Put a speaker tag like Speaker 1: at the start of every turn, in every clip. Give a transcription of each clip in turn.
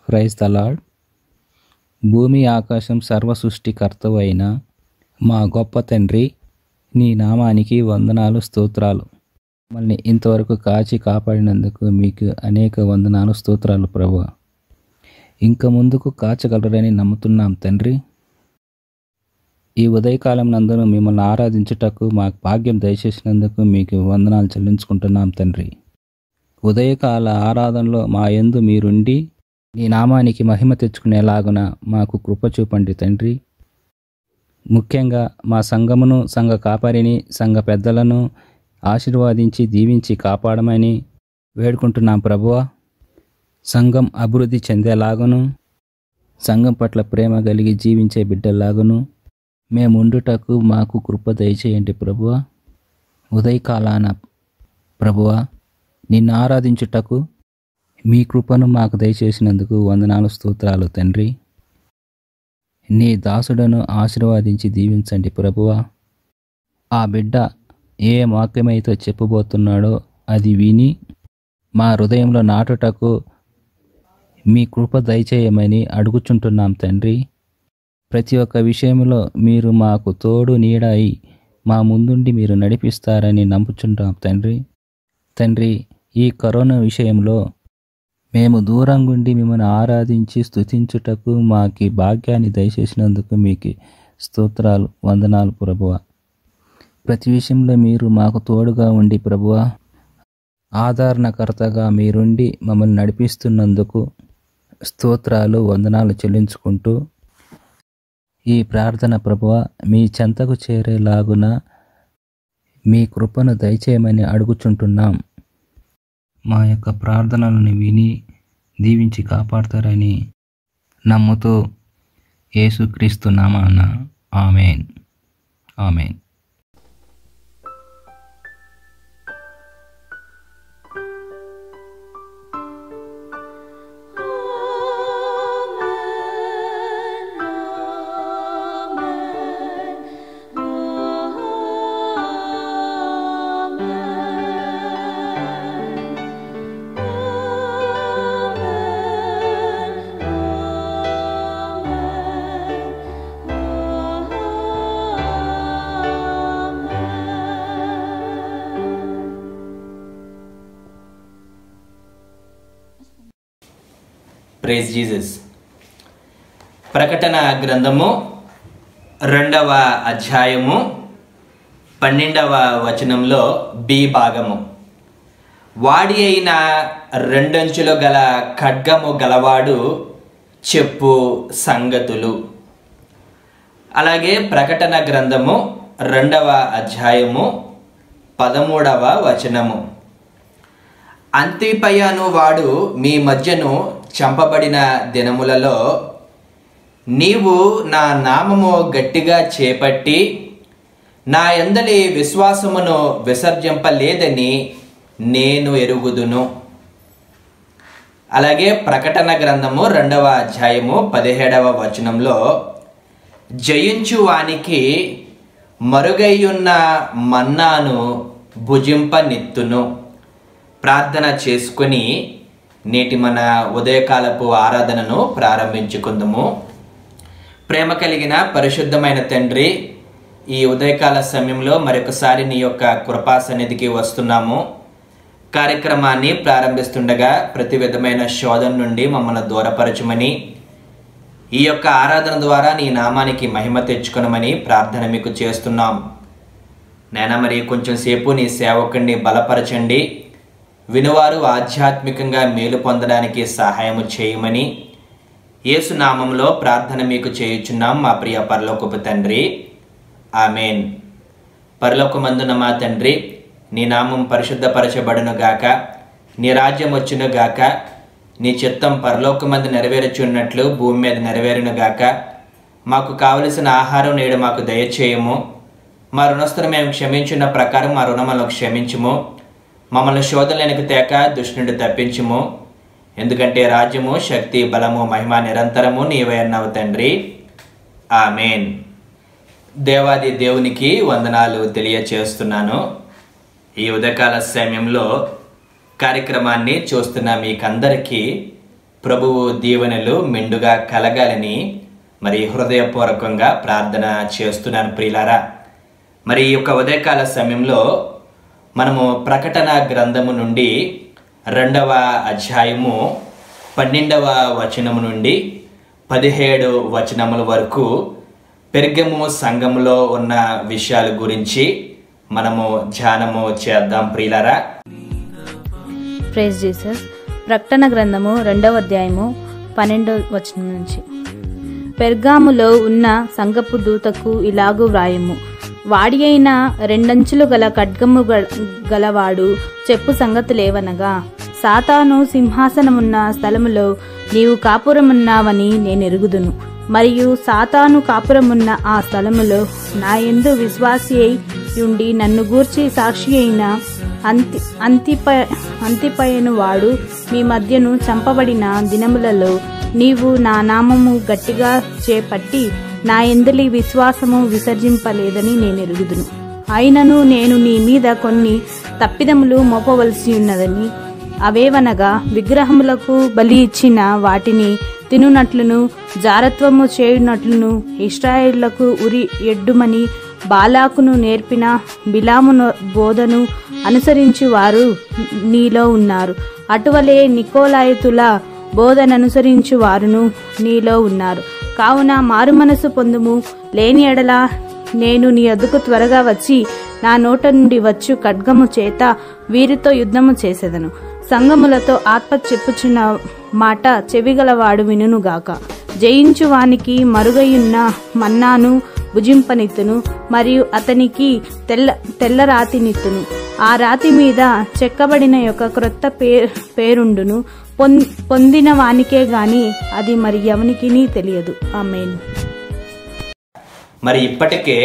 Speaker 1: క్రైస్ the lord భూమి ఆకాశం సర్వ సృష్టికర్తవు అయిన మా గొప్ప తండ్రి నీ నామానికి వందనాలు స్తోత్రాలు మమ్మల్ని ఇంతవరకు కాచి కాపాడినందుకు మీకు అనేక వందనాలు స్తోత్రాలు ప్రభు ఇంక ముందుకు కాచగలరని నమ్ముతున్నాం తండ్రి ఈ ఉదయకాలం నందును మిమ్మల్ని ఆరాధించుటకు మాకు భాగ్యం దయచేసినందుకు మీకు వందనాలు చెల్లించుకుంటున్నాం తండ్రి ఉదయకాల ఆరాధనలో మా యందు మీరుండి నీ నామానికి మహిమ తెచ్చుకునేలాగున మాకు కృప చూపండి తండ్రి ముఖ్యంగా మా సంఘమును సంఘ కాపరిని సంఘ పెద్దలను ఆశీర్వాదించి దీవించి కాపాడమని వేడుకుంటున్నాం ప్రభువా సంఘం అభివృద్ధి చెందేలాగును సంఘం పట్ల ప్రేమ కలిగి జీవించే బిడ్డలాగును మేముండుటకు మాకు కృప దయచేయండి ప్రభువా ఉదయకాలాన ప్రభువా నిన్ను ఆరాధించుటకు మీ కృపను మాకు దయచేసినందుకు వందనాలు స్తోత్రాలు తండ్రి నీ దాసుడను ఆశీర్వాదించి దీవించండి ప్రభువా ఆ బిడ్డ ఏ వాక్యమైతే చెప్పబోతున్నాడో అది విని మా హృదయంలో నాటుటకు మీ కృప దయచేయమని అడుగుచుంటున్నాం తండ్రి ప్రతి ఒక్క విషయంలో మీరు మాకు తోడు నీడ అయి మా ముందుండి మీరు నడిపిస్తారని నమ్ముచుంటాం తండ్రి తండ్రి ఈ కరోనా విషయంలో మేము దూరం గుండి మిమ్మల్ని ఆరాధించి స్తుతించుటకు మాకి భాగ్యాన్ని దయచేసినందుకు మీకు స్తోత్రాలు వందనాలు ప్రభువ ప్రతి విషయంలో మీరు మాకు తోడుగా ఉండి ప్రభువ ఆదరణకర్తగా మీరుండి మమ్మల్ని నడిపిస్తున్నందుకు స్తోత్రాలు వందనాలు చెల్లించుకుంటూ ఈ ప్రార్థన ప్రభువ మీ చెంతకు చేరేలాగున మీ కృపను దయచేయమని అడుగుచుంటున్నాం మా యొక్క ప్రార్థనలను విని దీవించి కాపాడతారని నమ్ముతూ యేసుక్రీస్తు నామాన ఆమెన్ ఆమెన్
Speaker 2: ప్రేజ్ జీసస్ ప్రకటన గ్రంథము రెండవ అధ్యాయము పన్నెండవ వచనంలో బి భాగము వాడి అయిన రెండంచులు గల ఖడ్గము గలవాడు చెప్పు సంగతులు అలాగే ప్రకటన గ్రంథము రెండవ అధ్యాయము పదమూడవ వచనము అంతిపయను వాడు మీ మధ్యను చంపబడిన దినములలో నీవు నా నామము గట్టిగా చేపట్టి నా ఎందలి విశ్వాసమును విసర్జింపలేదని నేను ఎరుగుదును అలాగే ప్రకటన గ్రంథము రెండవ అధ్యాయము పదిహేడవ వచనంలో జయించు వానికి మరుగైయున్న మన్నాను భుజింపనిత్తును ప్రార్థన చేసుకుని నేటి మన ఉదయకాలపు ఆరాధనను ప్రారంభించుకుందాము ప్రేమ కలిగిన పరిశుద్ధమైన తండ్రి ఈ ఉదయకాల సమయంలో మరొకసారి నీ యొక్క కృపా సన్నిధికి వస్తున్నాము కార్యక్రమాన్ని ప్రారంభిస్తుండగా ప్రతి విధమైన శోధన నుండి మమ్మల్ని దూరపరచమని ఈ యొక్క ఆరాధన ద్వారా నీ నామానికి మహిమ తెచ్చుకొనమని ప్రార్థన మీకు చేస్తున్నాం నేన మరి కొంచెం సేపు నీ సేవకుడిని బలపరచండి వినువారు ఆధ్యాత్మికంగా మేలు పొందడానికి సహాయము చేయమని యేసునామంలో ప్రార్థన మీకు చేయుచున్నాం మా ప్రియ పరలోకపు తండ్రి ఆమెన్ పరలోకమందున మా తండ్రి నీ నామం పరిశుద్ధపరచబడును గాక నీ రాజ్యం వచ్చును గాక నీ చిత్తం పరలోకమందు నెరవేర్చున్నట్లు భూమి మీద నెరవేరును గాక మాకు కావలసిన ఆహారం నేడు మాకు దయచేయము మా రుణస్థులు మేము క్షమించున్న ప్రకారం మా రుణములను క్షమించుము మమ్మల్ని శోధనలకు తేక దుష్టునుడి తప్పించుము ఎందుకంటే రాజ్యము శక్తి బలము మహిమ నిరంతరము నీవే అన్నావు తండ్రి ఆమెన్ దేవాది దేవునికి వందనాలు తెలియచేస్తున్నాను ఈ ఉదయకాల సమయంలో కార్యక్రమాన్ని చూస్తున్న మీకందరికీ ప్రభువు దీవెనలు మెండుగా కలగాలని మరి హృదయపూర్వకంగా ప్రార్థన చేస్తున్నాను ప్రియులారా మరి ఈ యొక్క ఉదయకాల సమయంలో మనము ప్రకటన గ్రంథము నుండి రెండవ అధ్యాయము పన్నెండవ వచనము నుండి పదిహేడు వచనముల వరకు పెర్గము సంఘములో ఉన్న విషయాల గురించి మనము ధ్యానము చేద్దాం ప్రియులారా
Speaker 3: ప్రైజ్ జీసస్ ప్రకటన గ్రంథము రెండవ అధ్యాయము పన్నెండవ వచనం నుంచి పెర్గాములో ఉన్న సంగపు దూతకు ఇలాగు వ్రాయము వాడి అయిన రెండంచులు గల ఖడ్గము గల- గలవాడు చెప్పు సంగతులేవనగా సాతాను సింహాసనమున్న స్థలములో నీవు కాపురమున్నావని నేను ఎరుగుదును మరియు సాతాను కాపురమున్న ఆ స్థలములో నా యందు విశ్వాసి అయి ఉండి నన్ను గూర్చి సాక్షి అయిన అంతి అంతిప అంతిపయను వాడు మీ మధ్యను చంపబడిన దినములలో నీవు నా నామము గట్టిగా చేపట్టి నా ఎందలి విశ్వాసము విసర్జింపలేదని నేను ఎరుగుదును అయినను నేను నీ మీద కొన్ని తప్పిదములు మోపవలసి ఉన్నదని అవేవనగా విగ్రహములకు బలి ఇచ్చిన వాటిని తినునట్లును జారత్వము చేయునట్లును ఇస్రాయేళ్లకు ఉరి ఎడ్డుమని బాలాకును నేర్పిన బిలామును బోధను అనుసరించి వారు నీలో ఉన్నారు అటువలే నికోలాయతుల బోధన అనుసరించు వారును నీలో ఉన్నారు కావున మారు మనసు పొందుము లేని ఎడల నేను నీ అద్దుకు త్వరగా వచ్చి నా నోట నుండి వచ్చు ఖడ్గము చేత వీరితో యుద్ధము చేసేదను సంగములతో ఆత్మ చెప్పుచున్న మాట చెవిగలవాడు వినుగాక జయించు వానికి మరుగయున్న మన్నాను భుజింపనిత్తును మరియు అతనికి తెల్ల తెల్ల రాతినిత్తును ఆ రాతి మీద చెక్కబడిన యొక్క క్రొత్త పే పేరుండును పొం- పొందిన వానికే గాని అది మరి ఎవనికి తెలియదు ఆమెన్
Speaker 2: మరి ఇప్పటికే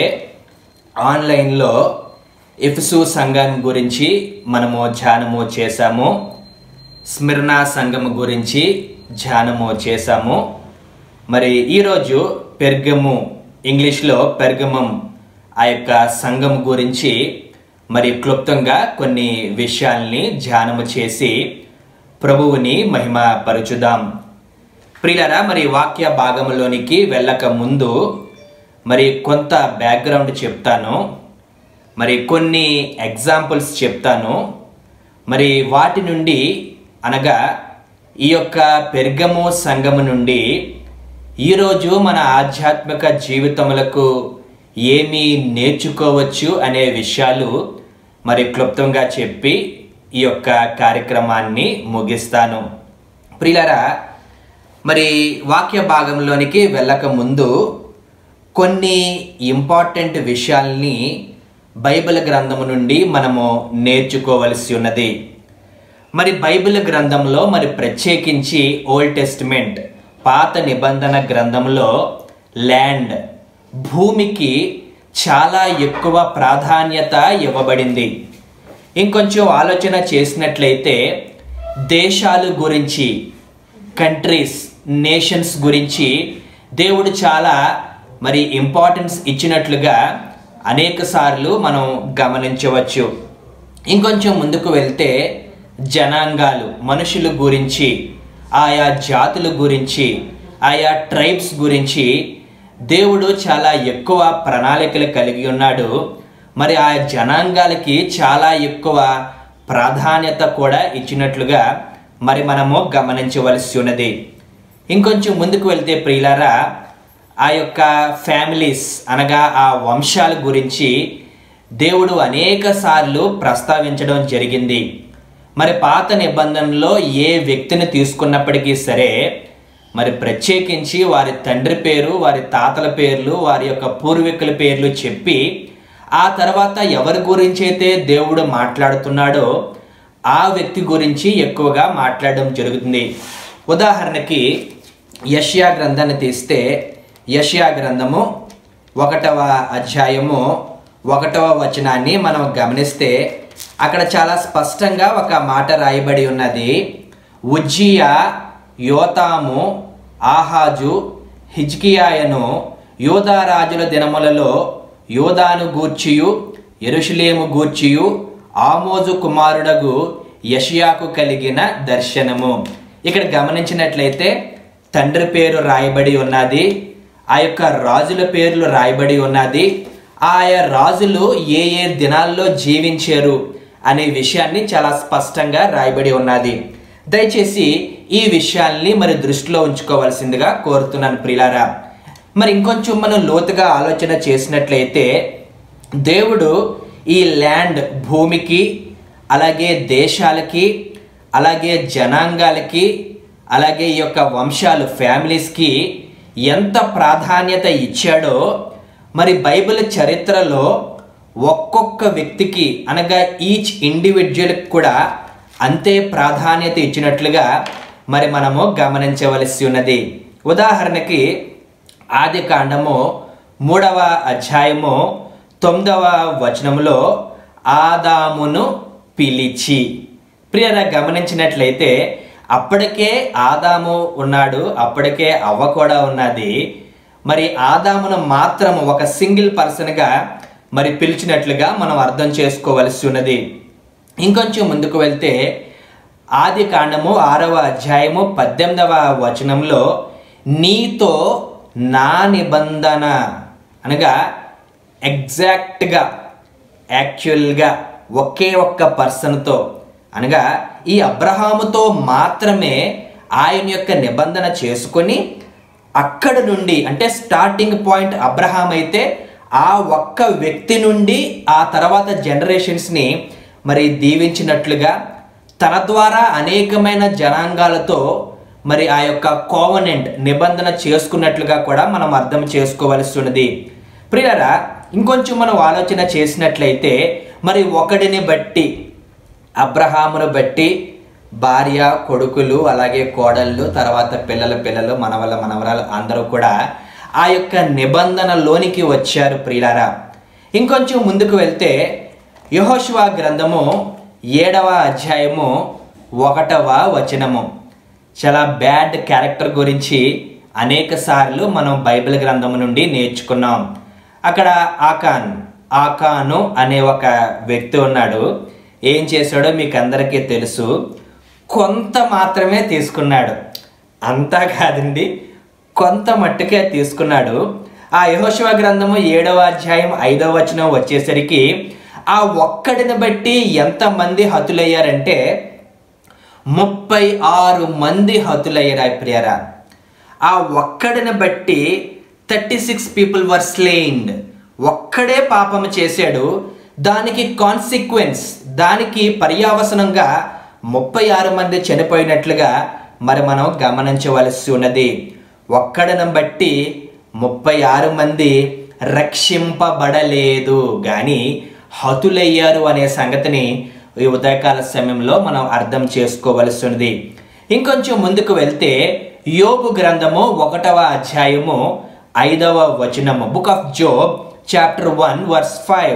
Speaker 2: ఆన్లైన్లో ఎఫ్సు సంఘం గురించి మనము ధ్యానము చేశాము స్మిర్నా సంఘం గురించి ధ్యానము చేశాము మరి ఈరోజు పెర్గము ఇంగ్లీష్లో పెర్గమం ఆ యొక్క సంఘం గురించి మరి క్లుప్తంగా కొన్ని విషయాల్ని ధ్యానము చేసి ప్రభువుని మహిమ పరుచుదాం ప్రియులరా మరి వాక్య భాగంలోనికి వెళ్ళక ముందు మరి కొంత బ్యాక్గ్రౌండ్ చెప్తాను మరి కొన్ని ఎగ్జాంపుల్స్ చెప్తాను మరి వాటి నుండి అనగా ఈ యొక్క పెర్గము సంఘము నుండి ఈరోజు మన ఆధ్యాత్మిక జీవితములకు ఏమి నేర్చుకోవచ్చు అనే విషయాలు మరి క్లుప్తంగా చెప్పి ఈ యొక్క కార్యక్రమాన్ని ముగిస్తాను ప్రియులరా మరి వాక్య భాగంలోనికి వెళ్ళక ముందు కొన్ని ఇంపార్టెంట్ విషయాల్ని బైబిల్ గ్రంథము నుండి మనము నేర్చుకోవలసి ఉన్నది మరి బైబిల్ గ్రంథంలో మరి ప్రత్యేకించి ఓల్డ్ టెస్టిమెంట్ పాత నిబంధన గ్రంథంలో ల్యాండ్ భూమికి చాలా ఎక్కువ ప్రాధాన్యత ఇవ్వబడింది ఇంకొంచెం ఆలోచన చేసినట్లయితే దేశాలు గురించి కంట్రీస్ నేషన్స్ గురించి దేవుడు చాలా మరి ఇంపార్టెన్స్ ఇచ్చినట్లుగా అనేక సార్లు మనం గమనించవచ్చు ఇంకొంచెం ముందుకు వెళ్తే జనాంగాలు మనుషుల గురించి ఆయా జాతుల గురించి ఆయా ట్రైబ్స్ గురించి దేవుడు చాలా ఎక్కువ ప్రణాళికలు కలిగి ఉన్నాడు మరి ఆ జనాంగాలకి చాలా ఎక్కువ ప్రాధాన్యత కూడా ఇచ్చినట్లుగా మరి మనము గమనించవలసి ఉన్నది ఇంకొంచెం ముందుకు వెళ్తే ప్రియులారా ఆ యొక్క ఫ్యామిలీస్ అనగా ఆ వంశాల గురించి దేవుడు అనేక సార్లు ప్రస్తావించడం జరిగింది మరి పాత నిబంధనలో ఏ వ్యక్తిని తీసుకున్నప్పటికీ సరే మరి ప్రత్యేకించి వారి తండ్రి పేరు వారి తాతల పేర్లు వారి యొక్క పూర్వీకుల పేర్లు చెప్పి ఆ తర్వాత ఎవరి గురించి అయితే దేవుడు మాట్లాడుతున్నాడో ఆ వ్యక్తి గురించి ఎక్కువగా మాట్లాడడం జరుగుతుంది ఉదాహరణకి యష్యా గ్రంథాన్ని తీస్తే యష్యా గ్రంథము ఒకటవ అధ్యాయము ఒకటవ వచనాన్ని మనం గమనిస్తే అక్కడ చాలా స్పష్టంగా ఒక మాట రాయబడి ఉన్నది ఉజ్జియా యోతాము ఆహాజు హిజ్కియాయను యోధా రాజుల దినములలో యోధాను గూర్చియు ఎరుషులేము గూర్చియు ఆమోజు కుమారుడగు యషియాకు కలిగిన దర్శనము ఇక్కడ గమనించినట్లయితే తండ్రి పేరు రాయబడి ఉన్నది ఆ యొక్క రాజుల పేర్లు రాయబడి ఉన్నది ఆయా రాజులు ఏ ఏ దినాల్లో జీవించారు అనే విషయాన్ని చాలా స్పష్టంగా రాయబడి ఉన్నది దయచేసి ఈ విషయాల్ని మరి దృష్టిలో ఉంచుకోవాల్సిందిగా కోరుతున్నాను ప్రిలారా మరి ఇంకొంచెం మనం లోతుగా ఆలోచన చేసినట్లయితే దేవుడు ఈ ల్యాండ్ భూమికి అలాగే దేశాలకి అలాగే జనాంగాలకి అలాగే ఈ యొక్క వంశాలు ఫ్యామిలీస్కి ఎంత ప్రాధాన్యత ఇచ్చాడో మరి బైబిల్ చరిత్రలో ఒక్కొక్క వ్యక్తికి అనగా ఈచ్ ఇండివిజువల్కి కూడా అంతే ప్రాధాన్యత ఇచ్చినట్లుగా మరి మనము గమనించవలసి ఉన్నది ఉదాహరణకి ఆది కాండము మూడవ అధ్యాయము తొమ్మిదవ వచనములో ఆదామును పిలిచి ప్రియరా గమనించినట్లయితే అప్పటికే ఆదాము ఉన్నాడు అప్పటికే అవ్వ కూడా ఉన్నది మరి ఆదామును మాత్రం ఒక సింగిల్ పర్సన్గా మరి పిలిచినట్లుగా మనం అర్థం చేసుకోవలసి ఉన్నది ఇంకొంచెం ముందుకు వెళ్తే ఆది కాండము ఆరవ అధ్యాయము పద్దెనిమిదవ వచనంలో నీతో నా నిబంధన అనగా ఎగ్జాక్ట్గా యాక్చువల్గా ఒకే ఒక్క పర్సన్తో అనగా ఈ అబ్రహాముతో మాత్రమే ఆయన యొక్క నిబంధన చేసుకొని అక్కడ నుండి అంటే స్టార్టింగ్ పాయింట్ అబ్రహాం అయితే ఆ ఒక్క వ్యక్తి నుండి ఆ తర్వాత జనరేషన్స్ని మరి దీవించినట్లుగా తన ద్వారా అనేకమైన జనాంగాలతో మరి ఆ యొక్క కోవనెంట్ నిబంధన చేసుకున్నట్లుగా కూడా మనం అర్థం చేసుకోవలసి ఉన్నది ప్రియరా ఇంకొంచెం మనం ఆలోచన చేసినట్లయితే మరి ఒకడిని బట్టి అబ్రహామును బట్టి భార్య కొడుకులు అలాగే కోడళ్ళు తర్వాత పిల్లల పిల్లలు మనవల మనవరాలు అందరూ కూడా ఆ యొక్క నిబంధనలోనికి వచ్చారు ప్రియులారా ఇంకొంచెం ముందుకు వెళ్తే యహోశివ గ్రంథము ఏడవ అధ్యాయము ఒకటవ వచనము చాలా బ్యాడ్ క్యారెక్టర్ గురించి అనేక సార్లు మనం బైబిల్ గ్రంథం నుండి నేర్చుకున్నాం అక్కడ ఆకాన్ ఆకాను అనే ఒక వ్యక్తి ఉన్నాడు ఏం చేశాడో మీకు అందరికీ తెలుసు కొంత మాత్రమే తీసుకున్నాడు అంతా కాదండి కొంత మట్టుకే తీసుకున్నాడు ఆ యహోశివ గ్రంథము ఏడవ అధ్యాయం ఐదవ వచనం వచ్చేసరికి ఆ ఒక్కడిని బట్టి ఎంతమంది హతులయ్యారంటే ముప్పై ఆరు మంది హతులయ్యారు ప్రియరా ఆ ఒక్కడిని బట్టి thirty six people were slained ఒక్కడే పాపము చేశాడు దానికి కాన్సిక్వెన్స్ దానికి పర్యావసనంగా ముప్పై ఆరు మంది చనిపోయినట్లుగా మరి మనం గమనించవలసి ఉన్నది ఒక్కడను బట్టి ముప్పై ఆరు మంది రక్షింపబడలేదు కానీ హతులయ్యారు అనే సంగతిని ఈ ఉదయకాల సమయంలో మనం అర్థం చేసుకోవలసి ఉన్నది ఇంకొంచెం ముందుకు వెళ్తే యోబు గ్రంథము ఒకటవ అధ్యాయము ఐదవ వచనము book of Job chapter one verse five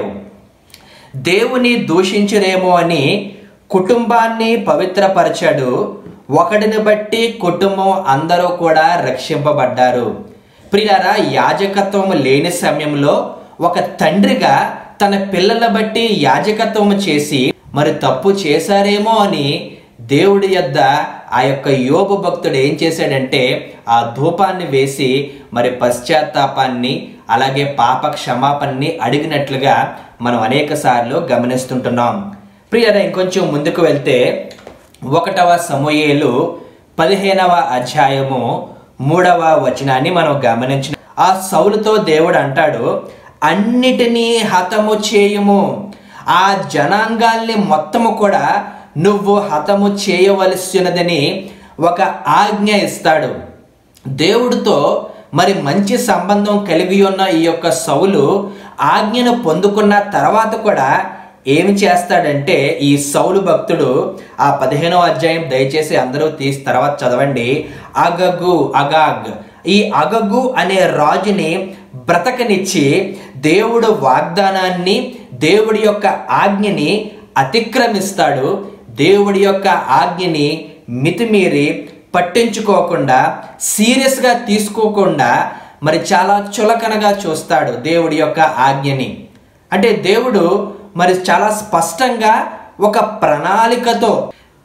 Speaker 2: దేవుని దూషించరేమో అని కుటుంబాన్ని పవిత్రపరచాడు ఒకడిని బట్టి కుటుంబం అందరూ కూడా రక్షింపబడ్డారు ప్రియారా యాజకత్వం లేని సమయంలో ఒక తండ్రిగా తన పిల్లల బట్టి యాజకత్వం చేసి మరి తప్పు చేశారేమో అని దేవుడి యొద్ద ఆ యొక్క యోగ భక్తుడు ఏం చేశాడంటే ఆ ధూపాన్ని వేసి మరి పశ్చాత్తాపాన్ని అలాగే పాప క్షమాపణని అడిగినట్లుగా మనం అనేక సార్లు గమనిస్తుంటున్నాం ప్రియరా ఇంకొంచెం ముందుకు వెళ్తే ఒకటవ సమూయేలు పదిహేనవ అధ్యాయము మూడవ వచనాన్ని మనం గమనించిన ఆ సౌలుతో దేవుడు అంటాడు అన్నిటినీ హతము చేయుము ఆ జనాంగాల్ని మొత్తము కూడా నువ్వు హతము చేయవలసినదని ఒక ఆజ్ఞ ఇస్తాడు దేవుడితో మరి మంచి సంబంధం కలిగి ఉన్న ఈ యొక్క సౌలు ఆజ్ఞను పొందుకున్న తర్వాత కూడా ఏమి చేస్తాడంటే ఈ సౌలు భక్తుడు ఆ పదిహేనవ అధ్యాయం దయచేసి అందరూ తీసి తర్వాత చదవండి అగగు అగాగ్ ఈ అగగు అనే రాజుని బ్రతకనిచ్చి దేవుడు వాగ్దానాన్ని దేవుడి యొక్క ఆజ్ఞని అతిక్రమిస్తాడు దేవుడి యొక్క ఆజ్ఞని మితిమీరి పట్టించుకోకుండా సీరియస్గా తీసుకోకుండా మరి చాలా చులకనగా చూస్తాడు దేవుడి యొక్క ఆజ్ఞని అంటే దేవుడు మరి చాలా స్పష్టంగా ఒక ప్రణాళికతో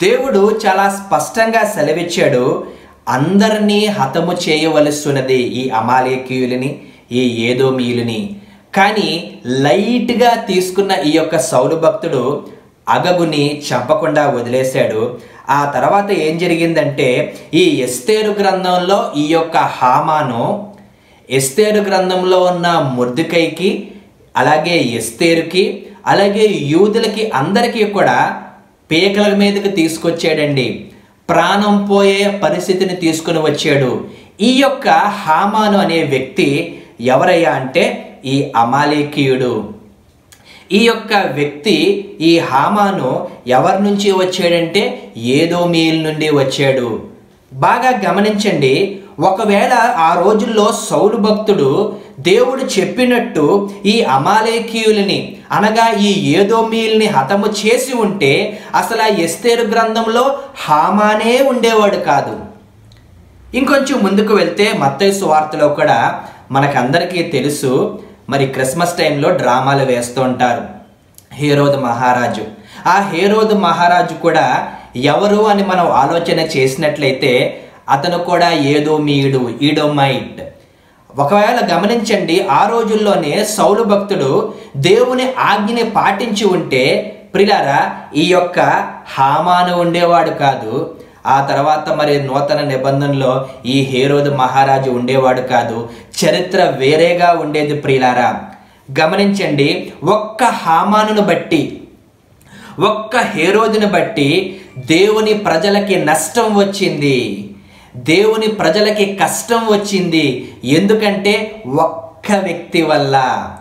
Speaker 2: దేవుడు చాలా స్పష్టంగా సెలవిచ్చాడు అందరినీ హతము చేయవలసినది ఈ అమాలేకీయులని ఈ ఏదోమీయులని కానీ లైట్గా తీసుకున్న ఈ యొక్క సౌలు భక్తుడు అగగుని చంపకుండా వదిలేశాడు ఆ తర్వాత ఏం జరిగిందంటే ఈ ఎస్తేరు గ్రంథంలో ఈ యొక్క హామాను ఎస్తేరు గ్రంథంలో ఉన్న ముర్దుకైకి అలాగే ఎస్తేరుకి అలాగే యూదులకి అందరికీ కూడా పీకల మీదకి తీసుకొచ్చాడండి ప్రాణం పోయే పరిస్థితిని తీసుకుని వచ్చాడు ఈ యొక్క హామాను అనే వ్యక్తి ఎవరయ్యా అంటే ఈ అమాలేకీయుడు ఈ యొక్క వ్యక్తి ఈ హామాను ఎవరి నుంచి వచ్చాడంటే ఏదో మీల్ నుండి వచ్చాడు బాగా గమనించండి ఒకవేళ ఆ రోజుల్లో సౌలు భక్తుడు దేవుడు చెప్పినట్టు ఈ అమాలేకీయులని అనగా ఈ ఏదోమీల్ని హతము చేసి ఉంటే అసలు ఆ ఎస్తేరు గ్రంథంలో హామానే ఉండేవాడు కాదు ఇంకొంచెం ముందుకు వెళ్తే మత్తయి సువార్తలో కూడా మనకందరికీ తెలుసు మరి క్రిస్మస్ టైంలో డ్రామాలు వేస్తూ ఉంటారు హేరోద్ మహారాజు ఆ హేరోద్ మహారాజు కూడా ఎవరు అని మనం ఆలోచన చేసినట్లయితే అతను కూడా ఏదో మీడు ఈడోమైట్ ఒకవేళ గమనించండి ఆ రోజుల్లోనే సౌలు భక్తుడు దేవుని ఆజ్ఞని పాటించి ఉంటే ప్రిలారా ఈ యొక్క హామాను ఉండేవాడు కాదు ఆ తర్వాత మరి నూతన నిబంధనలో ఈ హేరోదు మహారాజు ఉండేవాడు కాదు చరిత్ర వేరేగా ఉండేది ప్రియులారా గమనించండి ఒక్క హామానును బట్టి ఒక్క హేరోదుని బట్టి దేవుని ప్రజలకి నష్టం వచ్చింది దేవుని ప్రజలకి కష్టం వచ్చింది ఎందుకంటే ఒక్క వ్యక్తి వల్ల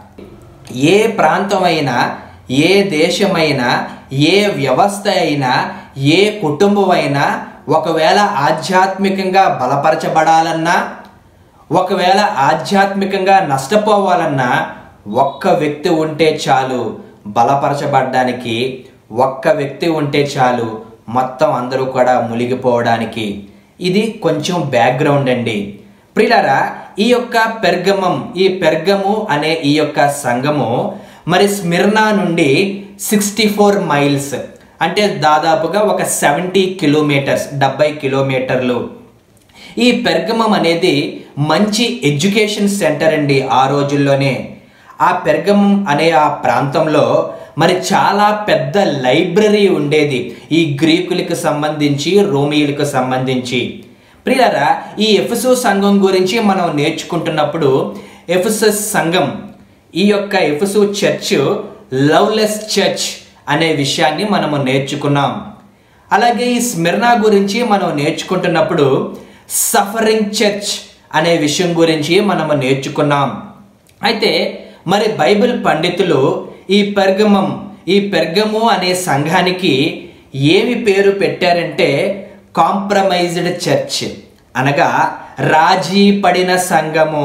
Speaker 2: ఏ ప్రాంతమైనా ఏ దేశమైనా ఏ వ్యవస్థ అయినా ఏ కుటుంబం అయినా ఒకవేళ ఆధ్యాత్మికంగా బలపరచబడాలన్నా ఒకవేళ ఆధ్యాత్మికంగా నష్టపోవాలన్నా ఒక్క వ్యక్తి ఉంటే చాలు బలపరచబడ్డానికి ఒక్క వ్యక్తి ఉంటే చాలు మొత్తం అందరూ కూడా మునిగిపోవడానికి ఇది కొంచెం బ్యాక్గ్రౌండ్ అండి ప్రిలారా ఈ యొక్క పెర్గమం ఈ పెర్గము అనే ఈ యొక్క సంఘము మరి స్మిర్నా నుండి సిక్స్టీ ఫోర్ మైల్స్ అంటే దాదాపుగా ఒక సెవెంటీ కిలోమీటర్స్ డెబ్బై కిలోమీటర్లు ఈ పెర్గమం అనేది మంచి ఎడ్యుకేషన్ సెంటర్ అండి ఆ రోజుల్లోనే ఆ పెర్గమం అనే ఆ ప్రాంతంలో మరి చాలా పెద్ద లైబ్రరీ ఉండేది ఈ గ్రీకులకు సంబంధించి రోమియులకు సంబంధించి ప్రియారా ఈ ఎఫెసో సంఘం గురించి మనం నేర్చుకుంటున్నప్పుడు ఎఫెసస్ సంఘం ఈ యొక్క ఎఫెసో చర్చ్ లవ్లెస్ చర్చ్ అనే విషయాన్ని మనము నేర్చుకున్నాం అలాగే ఈ స్మిర్నా గురించి మనం నేర్చుకుంటున్నప్పుడు సఫరింగ్ చర్చ్ అనే విషయం గురించి మనము నేర్చుకున్నాం అయితే మరి బైబిల్ పండితులు ఈ పెర్గమం ఈ పెర్గము అనే సంఘానికి ఏమి పేరు పెట్టారంటే కాంప్రమైజ్డ్ చర్చ్ అనగా రాజీ పడిన సంఘము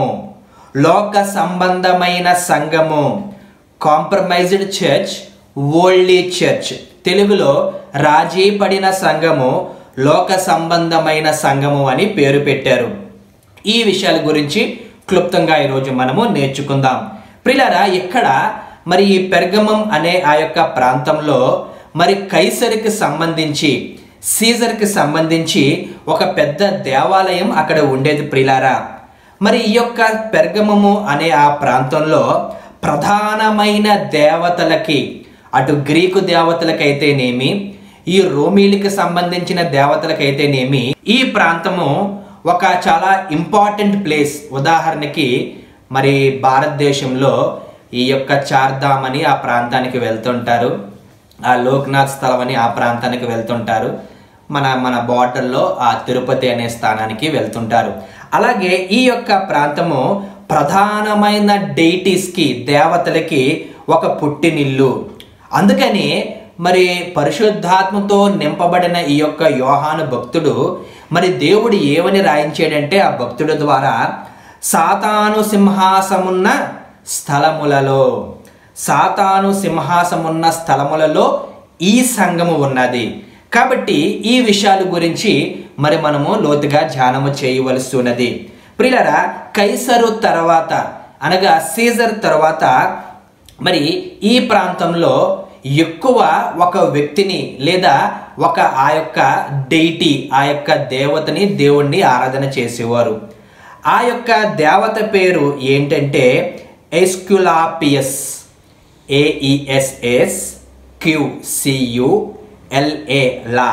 Speaker 2: లోక సంబంధమైన సంఘము కాంప్రమైజ్డ్ చర్చ్ ఓల్డీ చర్చ్ తెలుగులో రాజీ పడిన సంఘము లోక సంబంధమైన సంఘము అని పేరు పెట్టారు ఈ విషయాల గురించి క్లుప్తంగా ఈరోజు మనము నేర్చుకుందాం ప్రిలరా ఇక్కడ మరి ఈ పెర్గమం అనే ఆ యొక్క ప్రాంతంలో మరి కైసరికి సంబంధించి సీజర్కి సంబంధించి ఒక పెద్ద దేవాలయం అక్కడ ఉండేది ప్రిలారా మరి ఈ యొక్క పెర్గమము అనే ఆ ప్రాంతంలో ప్రధానమైన దేవతలకి అటు గ్రీకు దేవతలకైతేనేమి ఈ రోమీలకి సంబంధించిన దేవతలకైతేనేమి ఈ ప్రాంతము ఒక చాలా ఇంపార్టెంట్ ప్లేస్ ఉదాహరణకి మరి భారతదేశంలో ఈ యొక్క చార్ధామ్ అని ఆ ప్రాంతానికి వెళ్తుంటారు ఆ లోక్నాథ్ స్థలం అని ఆ ప్రాంతానికి వెళ్తుంటారు మన మన బార్డర్లో ఆ తిరుపతి అనే స్థానానికి వెళ్తుంటారు అలాగే ఈ యొక్క ప్రాంతము ప్రధానమైన డైటీస్కి దేవతలకి ఒక పుట్టినిల్లు అందుకని మరి పరిశుద్ధాత్మతో నింపబడిన ఈ యొక్క యోహాను భక్తుడు మరి దేవుడు ఏమని రాయించాడంటే ఆ భక్తుడు ద్వారా సాతాను సింహాసమున్న స్థలములలో సాతాను సింహాసమున్న స్థలములలో ఈ సంఘము ఉన్నది కాబట్టి ఈ విషయాల గురించి మరి మనము లోతుగా ధ్యానము చేయవలసి ఉన్నది ప్రియులరా కైసరు తర్వాత అనగా సీజర్ తర్వాత మరి ఈ ప్రాంతంలో ఎక్కువ ఒక వ్యక్తిని లేదా ఒక ఆ యొక్క డెయిటీ ఆ యొక్క దేవతని దేవుణ్ణి ఆరాధన చేసేవారు ఆ యొక్క దేవత పేరు ఏంటంటే ఎస్క్యులాపియస్ ఏఈఎస్ఎస్ క్యూసియు ఎల్ఏ లా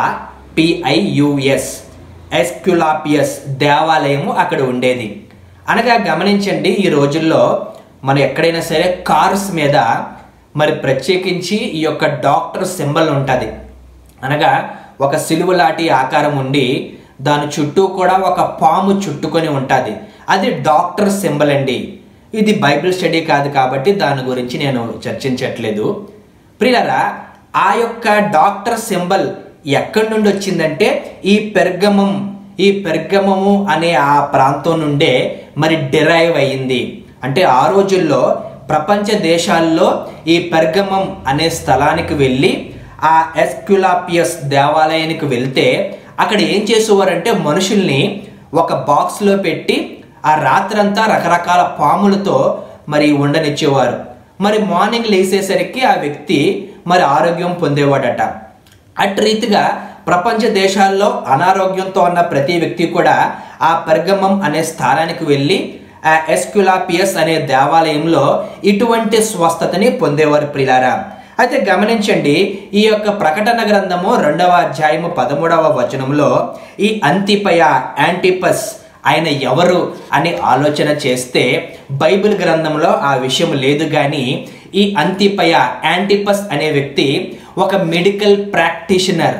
Speaker 2: పిఐయుఎస్ ఎస్క్యులాపియస్ దేవాలయము అక్కడ ఉండేది అనగా గమనించండి ఈ రోజుల్లో మనం ఎక్కడైనా సరే కార్స్ మీద మరి ప్రత్యేకించి ఈ యొక్క డాక్టర్ సింబల్ ఉంటుంది అనగా ఒక సిలువ లాంటి ఆకారం ఉండి దాని చుట్టూ కూడా ఒక పాము చుట్టుకొని ఉంటుంది అది డాక్టర్ సింబల్ అండి ఇది బైబిల్ స్టడీ కాదు కాబట్టి దాని గురించి నేను చర్చించట్లేదు ప్రియులరా ఆ యొక్క డాక్టర్ సింబల్ ఎక్కడి నుండి వచ్చిందంటే ఈ పెర్గమం ఈ పెర్గమము అనే ఆ ప్రాంతం నుండే మరి డిరైవ్ అయ్యింది అంటే ఆ రోజుల్లో ప్రపంచ దేశాల్లో ఈ పెర్గమం అనే స్థలానికి వెళ్ళి ఆ ఎస్క్యులాపియస్ దేవాలయానికి వెళ్తే అక్కడ ఏం చేసేవారంటే మనుషుల్ని ఒక బాక్స్లో పెట్టి ఆ రాత్రంతా రకరకాల పాములతో మరి ఉండనిచ్చేవారు మరి మార్నింగ్ లేసేసరికి ఆ వ్యక్తి మరి ఆరోగ్యం పొందేవాడట అటు రీతిగా ప్రపంచ దేశాల్లో అనారోగ్యంతో ఉన్న ప్రతి వ్యక్తి కూడా ఆ పెర్గమం అనే స్థానానికి వెళ్ళి ఆ ఎస్క్యులాపియస్ అనే దేవాలయంలో ఇటువంటి స్వస్థతని పొందేవారు ప్రిలారా అయితే గమనించండి ఈ యొక్క ప్రకటన గ్రంథము రెండవ అధ్యాయము పదమూడవ వచనంలో ఈ అంతిపయ యాంటిపస్ ఆయన ఎవరు అని ఆలోచన చేస్తే బైబిల్ గ్రంథంలో ఆ విషయం లేదు కానీ ఈ అంతిపయ యాంటిపస్ అనే వ్యక్తి ఒక మెడికల్ ప్రాక్టీషనర్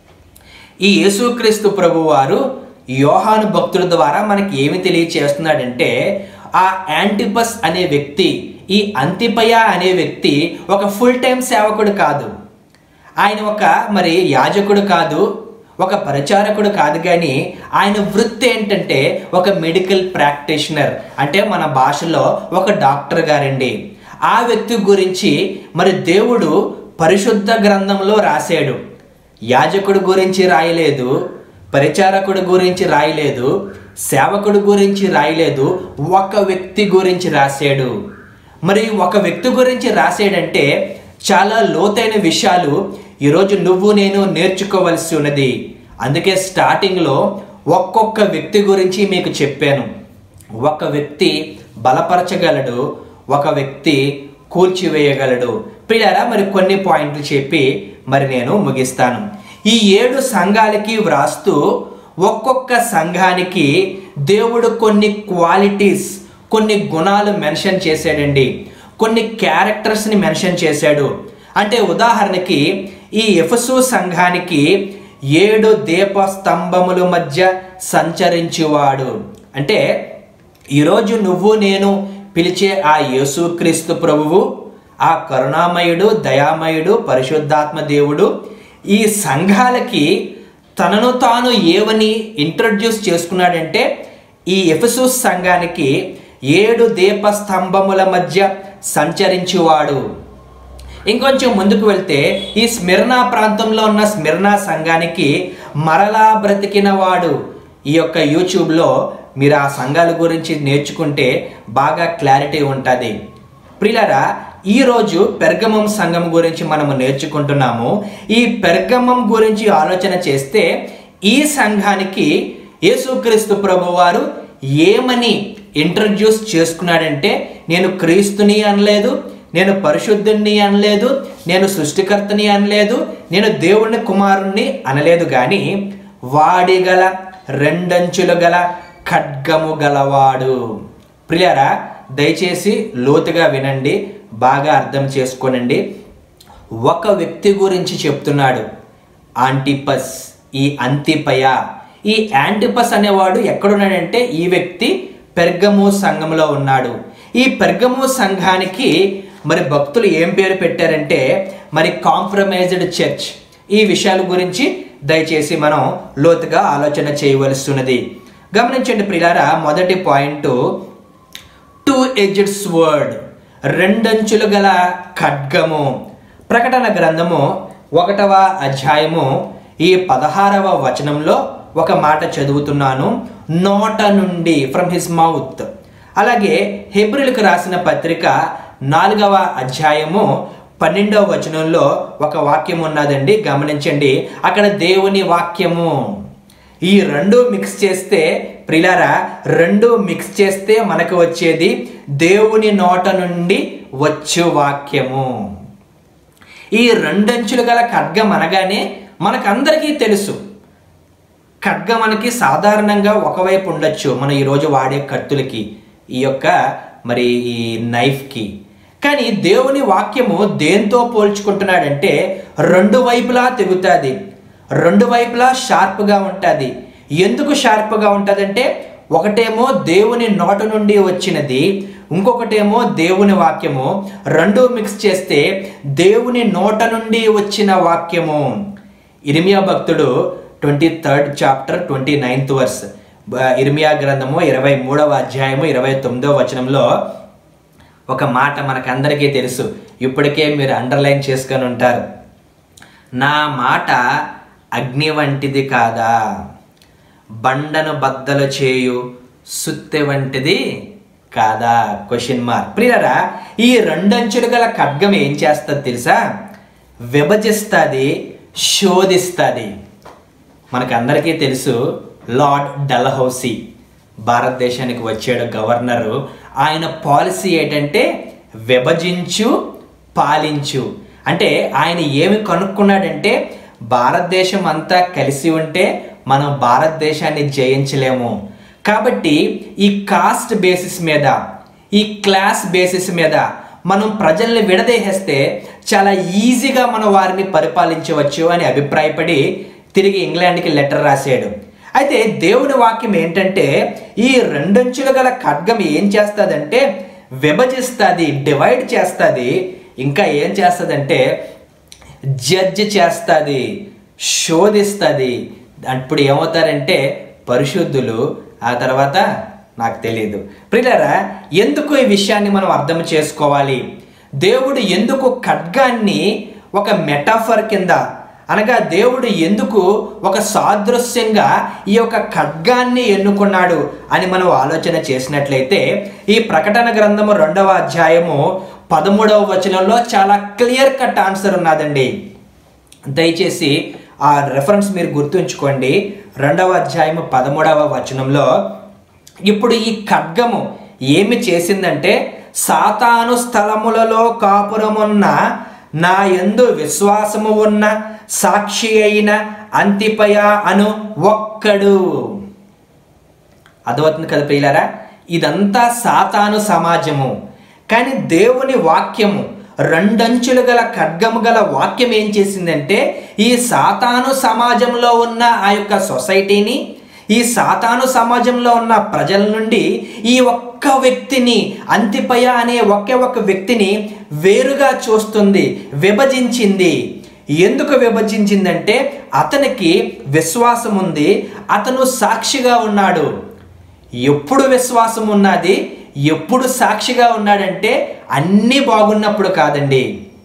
Speaker 2: ఈ యేసుక్రీస్తు ప్రభు వారు యోహాను భక్తుల ద్వారా మనకి ఏమి తెలియచేస్తున్నాడంటే ఆ యాంటిపస్ అనే వ్యక్తి ఈ అంతిపయ అనే వ్యక్తి ఒక ఫుల్ టైం సేవకుడు కాదు ఆయన ఒక మరి యాజకుడు కాదు ఒక పరిచారకుడు కాదు కానీ ఆయన వృత్తి ఏంటంటే ఒక మెడికల్ ప్రాక్టీషనర్ అంటే మన భాషలో ఒక డాక్టర్ గారండి ఆ వ్యక్తి గురించి మరి దేవుడు పరిశుద్ధ గ్రంథంలో రాశాడు యాజకుడు గురించి రాయలేదు పరిచారకుడు గురించి రాయలేదు సేవకుడు గురించి రాయలేదు ఒక వ్యక్తి గురించి రాశాడు మరి ఒక వ్యక్తి గురించి రాసాడంటే చాలా లోతైన విషయాలు ఈరోజు నువ్వు నేను నేర్చుకోవలసి ఉన్నది అందుకే స్టార్టింగ్లో ఒక్కొక్క వ్యక్తి గురించి మీకు చెప్పాను ఒక వ్యక్తి బలపరచగలడు ఒక వ్యక్తి కూల్చివేయగలడు పిల్లరా మరి కొన్ని పాయింట్లు చెప్పి మరి నేను ముగిస్తాను ఈ ఏడు సంఘాలకి వ్రాస్తూ ఒక్కొక్క సంఘానికి దేవుడు కొన్ని క్వాలిటీస్ కొన్ని గుణాలు మెన్షన్ చేశాడండి కొన్ని క్యారెక్టర్స్ని మెన్షన్ చేశాడు అంటే ఉదాహరణకి ఈ ఎఫసు సంఘానికి ఏడు దీప స్తంభముల మధ్య సంచరించువాడు అంటే ఈరోజు నువ్వు నేను పిలిచే ఆ యేసుక్రీస్తు ప్రభువు ఆ కరుణామయుడు దయామయుడు పరిశుద్ధాత్మ దేవుడు ఈ సంఘాలకి తనను తాను ఏవని ఇంట్రడ్యూస్ చేసుకున్నాడంటే ఈ ఎఫెసూస్ సంఘానికి ఏడు దీప స్తంభముల మధ్య సంచరించువాడు ఇంకొంచెం ముందుకు వెళ్తే ఈ స్మిర్నా ప్రాంతంలో ఉన్న స్మిర్నా సంఘానికి మరలా బ్రతికిన వాడు ఈ యొక్క యూట్యూబ్లో మీరు ఆ సంఘాల గురించి నేర్చుకుంటే బాగా క్లారిటీ ఉంటుంది ప్రిలరా ఈరోజు పెర్గమం సంఘం గురించి మనము నేర్చుకుంటున్నాము ఈ పెర్గమం గురించి ఆలోచన చేస్తే ఈ సంఘానికి యేసుక్రీస్తు ప్రభు వారు ఏమని ఇంట్రడ్యూస్ చేసుకున్నాడంటే నేను క్రీస్తుని అనలేదు నేను పరిశుద్ధుణ్ణి అనలేదు నేను సృష్టికర్తని అనలేదు నేను దేవుని కుమారుణ్ణి అనలేదు కానీ వాడిగల రెండంచులు గల ఖడ్గము గలవాడు ప్రియారా దయచేసి లోతుగా వినండి బాగా అర్థం చేసుకోనండి ఒక వ్యక్తి గురించి చెప్తున్నాడు ఆంటిపస్ ఈ అంతిపయ ఈ యాంటిపస్ అనేవాడు ఎక్కడున్నాడంటే ఈ వ్యక్తి పెర్గము సంఘంలో ఉన్నాడు ఈ పెర్గము సంఘానికి మరి భక్తులు ఏం పేరు పెట్టారంటే మరి కాంప్రమైజ్డ్ చర్చ్ ఈ విషయాల గురించి దయచేసి మనం లోతుగా ఆలోచన చేయవలసి ఉన్నది గమనించండి ప్రిలారా మొదటి పాయింట్ టూ ఎడ్జెడ్ స్వర్డ్ రెండంచులు గల ఖడ్గము ప్రకటన గ్రంథము ఒకటవ అధ్యాయము ఈ పదహారవ వచనంలో ఒక మాట చదువుతున్నాను నోట నుండి ఫ్రమ్ హిస్ మౌత్ అలాగే హెబ్రిల్కి రాసిన పత్రిక నాలుగవ అధ్యాయము పన్నెండవ వచనంలో ఒక వాక్యం ఉన్నదండి గమనించండి అక్కడ దేవుని వాక్యము ఈ రెండు మిక్స్ చేస్తే ప్రిలారా రెండు మిక్స్ చేస్తే మనకు వచ్చేది దేవుని నోట నుండి వచ్చు వాక్యము ఈ రెండంచులు గల ఖడ్గం అనగానే మనకందరికీ తెలుసు ఖడ్గం మనకి సాధారణంగా ఒకవైపు ఉండొచ్చు మనం ఈరోజు వాడే కత్తులకి ఈ యొక్క మరి ఈ నైఫ్కి కానీ దేవుని వాక్యము దేంతో పోల్చుకుంటున్నాడంటే రెండు వైపులా తెగుతుంది రెండు వైపులా షార్ప్గా ఉంటుంది ఎందుకు షార్ప్గా ఉంటుందంటే ఒకటేమో దేవుని నోట నుండి వచ్చినది ఇంకొకటేమో దేవుని వాక్యము రెండు మిక్స్ చేస్తే దేవుని నోట నుండి వచ్చిన వాక్యము ఇరిమియా భక్తుడు twenty third chapter twenty ninth verse ఇర్మియా గ్రంథము ఇరవై మూడవ అధ్యాయము ఇరవై తొమ్మిదవ వచనంలో ఒక మాట మనకందరికీ తెలుసు ఇప్పటికే మీరు అండర్లైన్ చేసుకొని ఉంటారు నా మాట అగ్ని వంటిది కాదా బండను బద్దలు చేయు సుత్తె వంటిది కాదా క్వశ్చన్ మార్క్ ప్రియరా ఈ రెండంచులు గల ఖడ్గం ఏం చేస్తుంది తెలుసా విభజిస్తుంది శోధిస్తుంది మనకందరికీ తెలుసు లార్డ్ డల్హౌసీ భారతదేశానికి వచ్చాడు గవర్నరు ఆయన పాలసీ ఏంటంటే విభజించు పాలించు అంటే ఆయన ఏమి కనుక్కున్నాడంటే భారతదేశం అంతా కలిసి ఉంటే మనం భారతదేశాన్ని జయించలేము కాబట్టి ఈ కాస్ట్ బేసిస్ మీద ఈ క్లాస్ బేసిస్ మీద మనం ప్రజల్ని విడదీసేస్తే చాలా ఈజీగా మనం వారిని పరిపాలించవచ్చు అని అభిప్రాయపడి తిరిగి ఇంగ్లాండ్కి లెటర్ రాశాడు అయితే దేవుని వాక్యం ఏంటంటే ఈ రెండంచులు గల ఖడ్గం ఏం చేస్తుందంటే విభజిస్తుంది డివైడ్ చేస్తుంది ఇంకా ఏం చేస్తుందంటే జడ్జ్ చేస్తుంది శోధిస్తుంది అప్పుడు ఏమవుతారంటే పరిశుద్ధులు ఆ తర్వాత నాకు తెలియదు ప్రియులరా ఎందుకు ఈ విషయాన్ని మనం అర్థం చేసుకోవాలి దేవుడు ఎందుకు ఖడ్గాన్ని ఒక మెటాఫర్ కింద అనగా దేవుడు ఎందుకు ఒక సాదృశ్యంగా ఈ యొక్క ఖడ్గాన్ని ఎన్నుకున్నాడు అని మనం ఆలోచన చేసినట్లయితే ఈ ప్రకటన గ్రంథము రెండవ అధ్యాయము పదమూడవ వచనంలో చాలా క్లియర్ కట్ ఆన్సర్ ఉన్నదండి దయచేసి ఆ రెఫరెన్స్ మీరు గుర్తుంచుకోండి రెండవ అధ్యాయము పదమూడవ వచనంలో ఇప్పుడు ఈ ఖడ్గము ఏమి చేసిందంటే సాతాను స్థలములలో కాపురమున్న నా యందు విశ్వాసము ఉన్న సాక్షి అయిన అంతిపయ అను ఒక్కడు అర్థమవుతుంది కదా ప్రియులారా ఇదంతా సాతాను సమాజము కానీ దేవుని వాక్యము రెండంచులు గల ఖడ్గము గల వాక్యం ఏం చేసిందంటే ఈ సాతాను సమాజంలో ఉన్న ఆ యొక్క సొసైటీని ఈ సాతాను సమాజంలో ఉన్న ప్రజల నుండి ఈ ఒక్క వ్యక్తిని అంతిపయ అనే ఒకే ఒక్క వ్యక్తిని వేరుగా చూస్తుంది విభజించింది ఎందుకు విభజించిందంటే అతనికి విశ్వాసం ఉంది అతను సాక్షిగా ఉన్నాడు ఎప్పుడు విశ్వాసం ఉన్నది ఎప్పుడు సాక్షిగా ఉన్నాడంటే అన్నీ బాగున్నప్పుడు కాదండి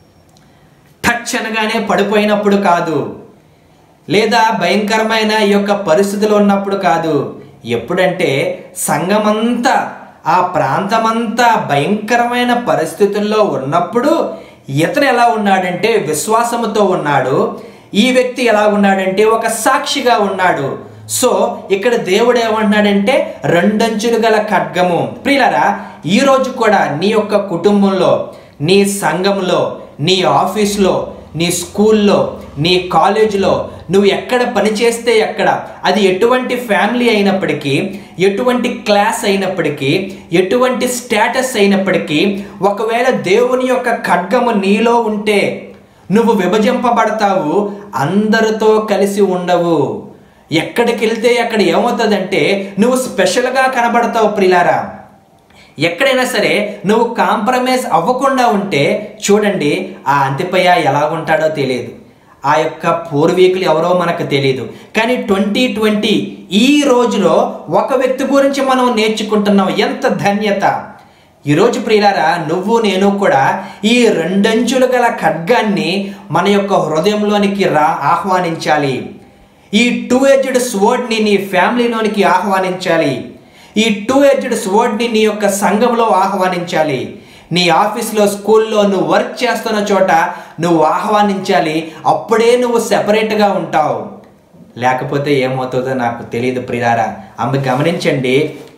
Speaker 2: టచ్ అనగానే పడిపోయినప్పుడు కాదు లేదా భయంకరమైన ఈ యొక్క పరిస్థితులు ఉన్నప్పుడు కాదు ఎప్పుడంటే సంఘమంతా ఆ ప్రాంతమంతా భయంకరమైన పరిస్థితుల్లో ఉన్నప్పుడు ఇతను ఎలా ఉన్నాడంటే విశ్వాసముతో ఉన్నాడు ఈ వ్యక్తి ఎలా ఉన్నాడంటే ఒక సాక్షిగా ఉన్నాడు సో ఇక్కడ దేవుడు ఏమంటున్నాడంటే రెండంచులు గల ఖడ్గము ప్రియులరా ఈ రోజు కూడా నీ యొక్క కుటుంబంలో నీ సంఘంలో నీ ఆఫీస్లో నీ స్కూల్లో నీ కాలేజీలో నువ్వు ఎక్కడ పని చేస్తే ఎక్కడ అది ఎటువంటి ఫ్యామిలీ అయినప్పటికీ ఎటువంటి క్లాస్ అయినప్పటికీ ఎటువంటి స్టేటస్ అయినప్పటికీ ఒకవేళ దేవుని యొక్క ఖడ్గము నీలో ఉంటే నువ్వు విభజింపబడతావు అందరితో కలిసి ఉండవు ఎక్కడికి వెళ్తే అక్కడ ఏమవుతుందంటే నువ్వు స్పెషల్గా కనబడతావు ప్రిలారా ఎక్కడైనా సరే నువ్వు కాంప్రమైజ్ అవ్వకుండా ఉంటే చూడండి ఆ అంతిపయ్య ఎలా ఉంటాడో తెలియదు ఆ యొక్క పూర్వీకులు ఎవరో మనకు తెలియదు కానీ ట్వంటీ ట్వంటీ ఈ రోజులో ఒక వ్యక్తి గురించి మనం నేర్చుకుంటున్నాం ఎంత ధన్యత ఈరోజు ప్రియులారా నువ్వు నేను కూడా ఈ రెండంచులు గల ఖడ్గాన్ని మన యొక్క హృదయంలోనికి రా ఆహ్వానించాలి ఈ టూ ఎడ్జ్డ్ స్వర్డ్ని నీ ఫ్యామిలీలోనికి ఆహ్వానించాలి ఈ టూ ఎడ్జ్డ్ స్వర్డ్ని నీ యొక్క సంఘంలో ఆహ్వానించాలి నీ ఆఫీస్లో స్కూల్లో నువ్వు వర్క్ చేస్తున్న చోట నువ్వు ఆహ్వానించాలి అప్పుడే నువ్వు సెపరేట్గా ఉంటావు లేకపోతే ఏమవుతుందో నాకు తెలియదు ప్రియారా అమ్మ గమనించండి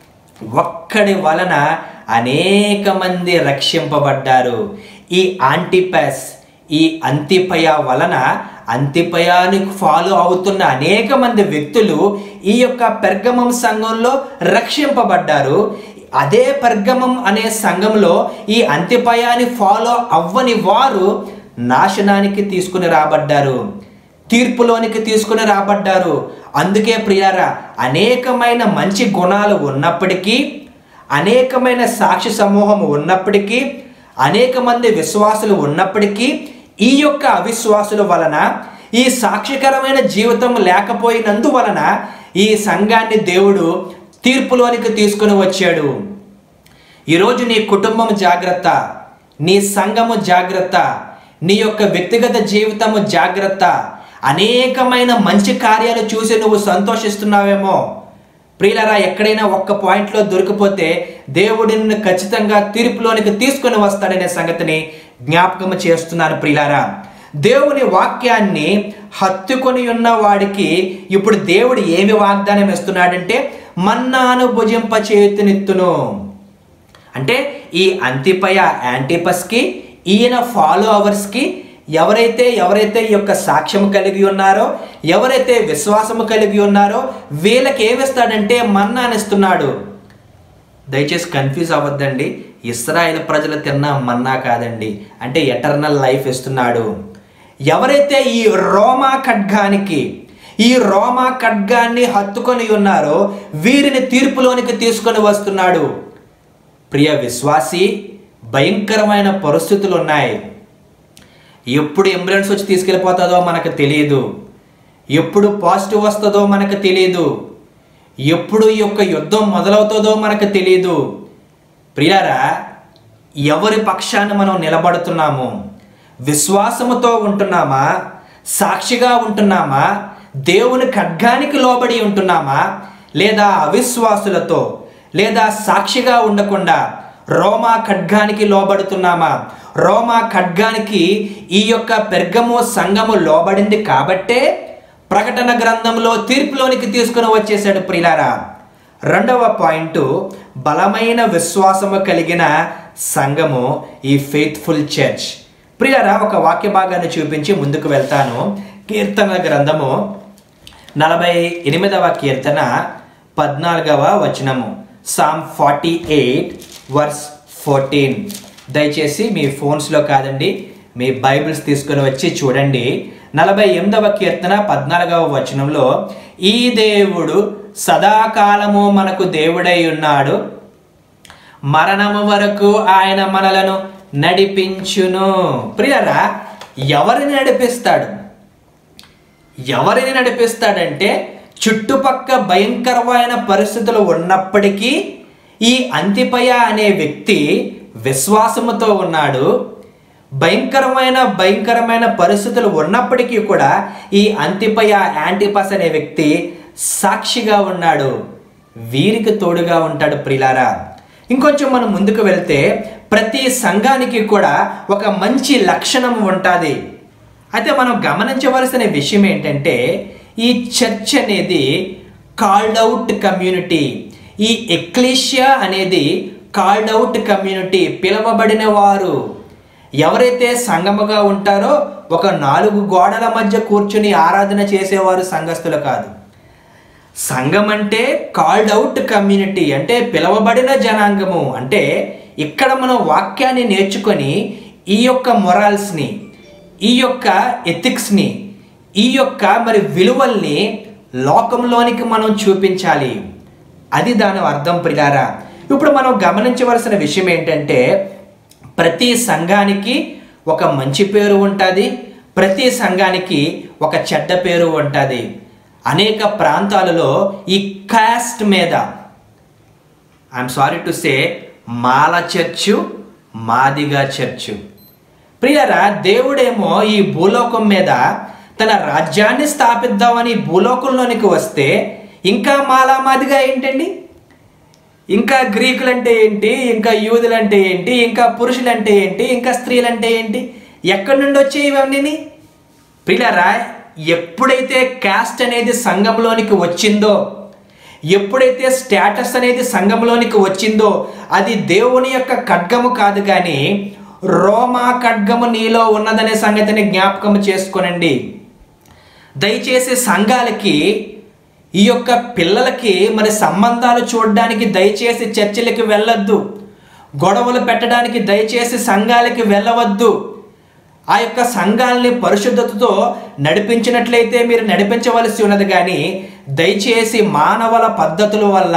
Speaker 2: ఒక్కడి వలన అనేక మంది రక్షింపబడ్డారు ఈ ఆంటిపస్ ఈ అంతిపయ వలన అంతిపయాని ఫాలో అవుతున్న అనేక మంది వ్యక్తులు ఈ యొక్క పెర్గమం సంఘంలో రక్షింపబడ్డారు అదే పెర్గమం అనే సంఘంలో ఈ అంతిపయాని ఫాలో అవ్వని వారు నాశనానికి తీసుకుని రాబడ్డారు తీర్పులోనికి తీసుకుని రాబడ్డారు అందుకే ప్రియారా అనేకమైన మంచి గుణాలు ఉన్నప్పటికీ అనేకమైన సాక్షి సమూహం ఉన్నప్పటికీ అనేక మంది విశ్వాసులు ఉన్నప్పటికీ ఈ యొక్క అవిశ్వాసుల వలన ఈ సాక్షికరమైన జీవితం లేకపోయినందువలన ఈ సంఘాన్ని దేవుడు తీర్పులోనికి తీసుకుని వచ్చాడు ఈరోజు నీ కుటుంబం జాగ్రత్త నీ సంఘము జాగ్రత్త నీ యొక్క వ్యక్తిగత జీవితము జాగ్రత్త అనేకమైన మంచి కార్యాలు చూసి నువ్వు సంతోషిస్తున్నావేమో ప్రియులరా ఎక్కడైనా ఒక్క పాయింట్లో దొరికిపోతే దేవుడు నిన్ను ఖచ్చితంగా తీర్పులోనికి తీసుకుని వస్తాడనే సంగతిని జ్ఞాపకం చేస్తున్నాను ప్రియులారా దేవుని వాక్యాన్ని హత్తుకొని ఉన్న వాడికి ఇప్పుడు దేవుడు ఏమి వాగ్దానం ఇస్తున్నాడంటే మన్నాను భుజింప చేతునెత్తును అంటే ఈ అంతిపయ యాంటిపస్కి ఈయన ఫాలోవర్స్కి ఎవరైతే ఎవరైతే ఈ యొక్క సాక్ష్యం కలిగి ఉన్నారో ఎవరైతే విశ్వాసము కలిగి ఉన్నారో వీళ్ళకి ఏమిస్తాడంటే మన్నానిస్తున్నాడు దయచేసి కన్ఫ్యూజ్ అవ్వద్దండి ఇస్రాయేల్ ప్రజలు తిన్న మన్నా కాదండి అంటే ఎటర్నల్ లైఫ్ ఇస్తున్నాడు ఎవరైతే ఈ రోమా ఖడ్గానికి ఈ రోమా ఖడ్గాన్ని హత్తుకొని ఉన్నారో వీరిని తీర్పులోనికి తీసుకొని వస్తున్నాడు ప్రియ విశ్వాసి భయంకరమైన పరిస్థితులు ఉన్నాయి ఎప్పుడు అంబులెన్స్ వచ్చి తీసుకెళ్ళిపోతుందో మనకు తెలియదు ఎప్పుడు పాజిటివ్ వస్తుందో మనకు తెలియదు ఎప్పుడు ఈ యొక్క యుద్ధం మొదలవుతుందో మనకు తెలియదు ప్రియారా ఎవరి పక్షాన మనం నిలబడుతున్నాము విశ్వాసముతో ఉంటున్నామా సాక్షిగా ఉంటున్నామా దేవుని ఖడ్గానికి లోబడి ఉంటున్నామా లేదా అవిశ్వాసులతో లేదా సాక్షిగా ఉండకుండా రోమా ఖడ్గానికి లోబడుతున్నామా రోమా ఖడ్గానికి ఈ యొక్క పెర్గము సంఘము లోబడింది కాబట్టే ప్రకటన గ్రంథంలో తీర్పులోనికి తీసుకుని వచ్చేసాడు ప్రిలారా రెండవ పాయింట్ బలమైన విశ్వాసము కలిగిన సంఘము ఈ ఫెయిత్ఫుల్ చర్చ్ ప్రియారా ఒక వాక్య భాగాన్ని చూపించి ముందుకు వెళ్తాను కీర్తన గ్రంథము నలభై ఎనిమిదవ కీర్తన పద్నాలుగవ వచనము Psalm forty eight verse fourteen దయచేసి మీ ఫోన్స్లో కాదండి మీ బైబిల్స్ తీసుకొని వచ్చి చూడండి నలభై ఎనిమిదవ కీర్తన పద్నాలుగవ వచనంలో ఈ దేవుడు సదాకాలము మనకు దేవుడై ఉన్నాడు మరణము వరకు ఆయన మనలను నడిపించును ప్రియరా ఎవరిని నడిపిస్తాడు ఎవరిని నడిపిస్తాడంటే చుట్టుపక్క భయంకరమైన పరిస్థితులు ఉన్నప్పటికీ ఈ అంతిపయ అనే వ్యక్తి విశ్వాసముతో ఉన్నాడు భయంకరమైన భయంకరమైన పరిస్థితులు ఉన్నప్పటికీ కూడా ఈ అంతిపయ యాంటిపస్ అనే వ్యక్తి సాక్షిగా ఉన్నాడు వీరికి తోడుగా ఉంటాడు ప్రిలారా ఇంకొంచెం మనం ముందుకు వెళ్తే ప్రతి సంఘానికి కూడా ఒక మంచి లక్షణం ఉంటుంది అయితే మనం గమనించవలసిన విషయం ఏంటంటే ఈ చర్చ్ అనేది కాల్డ్ అవుట్ కమ్యూనిటీ ఈ ఎక్లీషియా అనేది కాల్డ్ అవుట్ కమ్యూనిటీ పిలవబడిన వారు ఎవరైతే సంగముగా ఉంటారో ఒక నాలుగు గోడల మధ్య కూర్చుని ఆరాధన చేసేవారు సంఘస్థులు కాదు సంఘం అంటే కాల్డ్ అవుట్ కమ్యూనిటీ అంటే పిలవబడిన జనాంగము అంటే ఇక్కడ మనం వాక్యాన్ని నేర్చుకొని ఈ యొక్క మొరాల్స్ని ఈ యొక్క ఎథిక్స్ని ఈ యొక్క మరి విలువల్ని లోకంలోనికి మనం చూపించాలి అది దాని అర్థం ప్రియారా ఇప్పుడు మనం గమనించవలసిన విషయం ఏంటంటే ప్రతి సంఘానికి ఒక మంచి పేరు ఉంటుంది ప్రతి సంఘానికి ఒక చెడ్డ పేరు ఉంటుంది అనేక ప్రాంతాలలో ఈ కాస్ట్ మీద I'm sorry to say Mala church Madiga church ప్రియరా దేవుడేమో ఈ భూలోకం మీద తన రాజ్యాన్ని స్థాపిద్దామని భూలోకంలోనికి వస్తే ఇంకా మాలా మాదిగా ఏంటండి ఇంకా గ్రీకులు అంటే ఏంటి ఇంకా యూదులు అంటే ఏంటి ఇంకా పురుషులు అంటే ఏంటి ఇంకా స్త్రీలు అంటే ఏంటి ఎక్కడి నుండి వచ్చాయి ఇవన్నీ పిల్లరా ఎప్పుడైతే క్యాస్ట్ అనేది సంఘంలోనికి వచ్చిందో ఎప్పుడైతే స్టేటస్ అనేది సంఘంలోనికి వచ్చిందో అది దేవుని యొక్క ఖడ్గము కాదు కానీ రోమా ఖడ్గము నీలో ఉన్నదనే సంగతిని జ్ఞాపకం చేసుకోనండి దయచేసి సంఘాలకి ఈ యొక్క పిల్లలకి మరి సంబంధాలు చూడడానికి దయచేసి చర్చిలకి వెళ్ళొద్దు గొడవలు పెట్టడానికి దయచేసి సంఘాలకి వెళ్ళవద్దు ఆ యొక్క సంఘాలని పరిశుద్ధతతో నడిపించినట్లయితే మీరు నడిపించవలసి ఉన్నది కానీ దయచేసి మానవుల పద్ధతుల వల్ల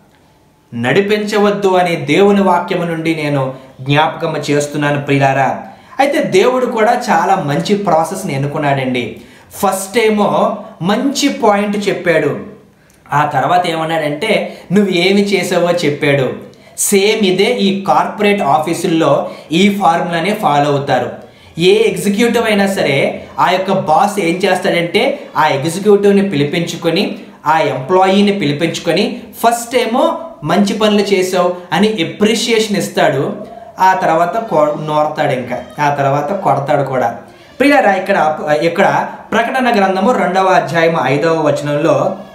Speaker 2: నడిపించవద్దు అనే దేవుని వాక్యము నుండి నేను జ్ఞాపకం చేస్తున్నాను ప్రియులారా అయితే దేవుడు కూడా చాలా మంచి ప్రాసెస్ని ఎన్నుకున్నాడండి ఫస్ట్ ఏమో మంచి పాయింట్ చెప్పాడు ఆ తర్వాత ఏమన్నాడంటే నువ్వు ఏమి చేసావో చెప్పాడు సేమ్ ఇదే ఈ కార్పొరేట్ ఆఫీసుల్లో ఈ ఫార్ములానే ఫాలో అవుతారు ఏ ఎగ్జిక్యూటివ్ అయినా సరే ఆ యొక్క బాస్ ఏం చేస్తాడంటే ఆ ఎగ్జిక్యూటివ్ని పిలిపించుకొని ఆ ఎంప్లాయీని పిలిపించుకొని ఫస్ట్ ఏమో మంచి పనులు చేసావు అని ఎప్రిషియేషన్ ఇస్తాడు ఆ తర్వాత కొ- నోరతాడు ఇంకా ఆ తర్వాత కొడతాడు కూడా ప్రియారా ఇక్కడ ఇక్కడ ప్రకటన గ్రంథము రెండవ అధ్యాయం ఐదవ వచనంలో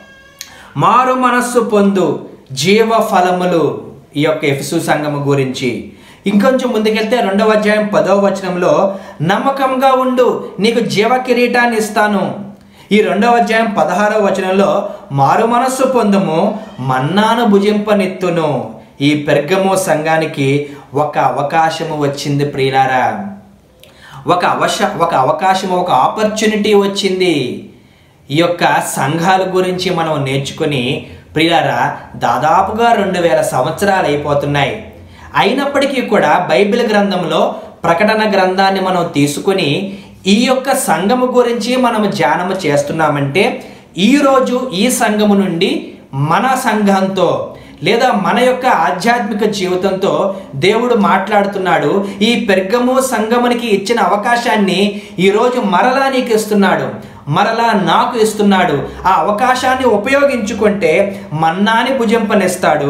Speaker 2: మారు మనస్సు పొందు జీవ ఫలములు ఈ యొక్క ఎఫిసు సంఘము గురించి ఇంకొంచెం ముందుకెళ్తే రెండవ అధ్యాయం పదవ వచనంలో నమ్మకంగా ఉండు నీకు జీవ కిరీటాన్ని ఇస్తాను ఈ రెండవ అధ్యాయం పదహారవ వచనంలో మారు మనస్సు పొందుము మన్నాను భుజింపనెత్తును ఈ పెర్గమో సంఘానికి ఒక అవకాశము వచ్చింది ప్రియులారా ఒక అవశ ఒక అవకాశం ఒక ఆపర్చునిటీ వచ్చింది ఈ యొక్క సంఘాల గురించి మనం నేర్చుకుని ప్రియారా దాదాపుగా రెండు వేల సంవత్సరాలు అయిపోతున్నాయి అయినప్పటికీ కూడా బైబిల్ గ్రంథంలో ప్రకటన గ్రంథాన్ని మనం తీసుకుని ఈ యొక్క సంఘము గురించి మనం ధ్యానము చేస్తున్నామంటే ఈరోజు ఈ సంఘము నుండి మన సంఘంతో లేదా మన యొక్క ఆధ్యాత్మిక జీవితంతో దేవుడు మాట్లాడుతున్నాడు ఈ పెర్గము సంగమునికి ఇచ్చిన అవకాశాన్ని ఈరోజు మరలా నీకు ఇస్తున్నాడు మరలా నాకు ఇస్తున్నాడు ఆ అవకాశాన్ని ఉపయోగించుకుంటే మన్నాని భుజింపనిస్తాడు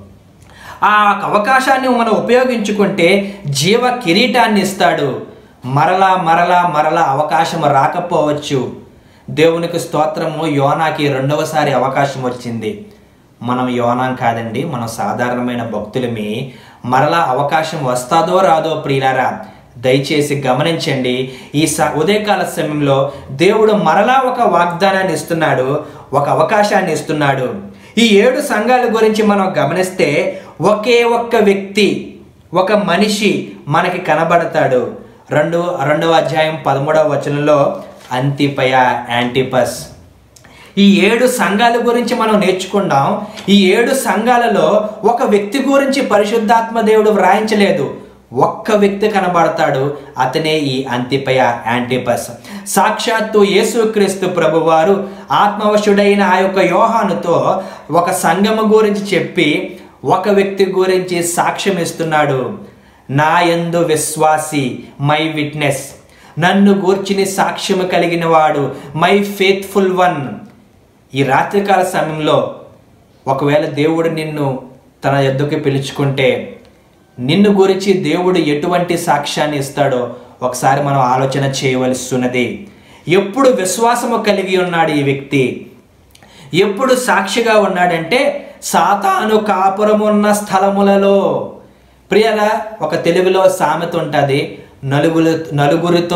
Speaker 2: ఆ అవకాశాన్ని మనం ఉపయోగించుకుంటే జీవ కిరీటాన్ని ఇస్తాడు మరలా మరలా మరలా అవకాశం రాకపోవచ్చు దేవునికి స్తోత్రము యోనాకి రెండవసారి అవకాశం వచ్చింది మనం యోనాం కాదండి మనం సాధారణమైన భక్తులమి మరలా అవకాశం వస్తాదో రాదో ప్రియులారా దయచేసి గమనించండి ఈ స ఉదయకాల సమయంలో దేవుడు మరలా ఒక వాగ్దానాన్ని ఇస్తున్నాడు ఒక అవకాశాన్ని ఇస్తున్నాడు ఈ ఏడు సంఘాల గురించి మనం గమనిస్తే ఒకే ఒక్క వ్యక్తి ఒక మనిషి మనకి కనబడతాడు రెండు రెండవ అధ్యాయం పదమూడవ వచనంలో అంతిపయ యాంటిపస్ ఈ ఏడు సంఘాల గురించి మనం నేర్చుకుందాం ఈ ఏడు సంఘాలలో ఒక వ్యక్తి గురించి పరిశుద్ధాత్మ దేవుడు వ్రాయించలేదు ఒక్క వ్యక్తి కనబడతాడు అతనే ఈ అంతిపయ యాంటిపస్ సాక్షాత్తు యేసుక్రీస్తు ప్రభువారు ఆత్మవశుడైన ఆ యొక్క యోహానుతో ఒక సంఘము గురించి చెప్పి ఒక వ్యక్తి గురించి సాక్ష్యం ఇస్తున్నాడు నా యందు విశ్వాసి మై విట్నెస్ నన్ను గూర్చిని సాక్ష్యము కలిగిన వాడు మై ఫేత్ఫుల్ వన్ ఈ రాత్రికాల సమయంలో ఒకవేళ దేవుడు నిన్ను తన ఎద్దుకి పిలుచుకుంటే నిన్ను గురించి దేవుడు ఎటువంటి సాక్ష్యాన్ని ఇస్తాడో ఒకసారి మనం ఆలోచన చేయవలసి ఉన్నది ఎప్పుడు విశ్వాసము కలిగి ఉన్నాడు ఈ వ్యక్తి ఎప్పుడు సాక్షిగా ఉన్నాడంటే సాతాను కాపురమున్న స్థలములలో ప్రియరా ఒక తెలుగులో సామెత ఉంటుంది నలుగురు నలుగురితో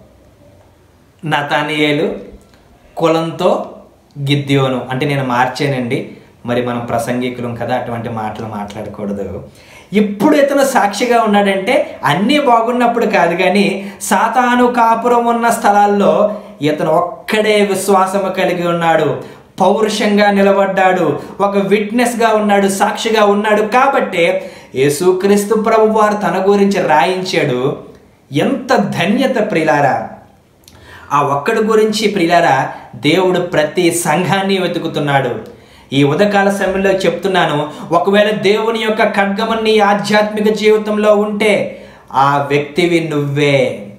Speaker 2: నతానియేలు కులంతో గిద్యోను అంటే నేను మార్చానండి మరి మనం ప్రసంగికులం కదా అటువంటి మాటలు మాట్లాడకూడదు ఇప్పుడు ఇతను సాక్షిగా ఉన్నాడంటే అన్నీ బాగున్నప్పుడు కాదు కానీ సాతాను కాపురం ఉన్న స్థలాల్లో ఇతను ఒక్కడే విశ్వాసము కలిగి ఉన్నాడు పౌరుషంగా నిలబడ్డాడు ఒక విట్నెస్గా ఉన్నాడు సాక్షిగా ఉన్నాడు కాబట్టే యేసుక్రీస్తు ప్రభు వారు తన గురించి రాయించాడు ఎంత ధన్యత ప్రిలారా ఆ ఒక్కడి గురించి ప్రియులారా దేవుడు ప్రతి సంఘాన్ని వెతుకుతున్నాడు ఈ ఉదకాల సమయంలో చెప్తున్నాను ఒకవేళ దేవుని యొక్క ఖడ్గము నీ ఆధ్యాత్మిక జీవితంలో ఉంటే ఆ వ్యక్తివి నువ్వే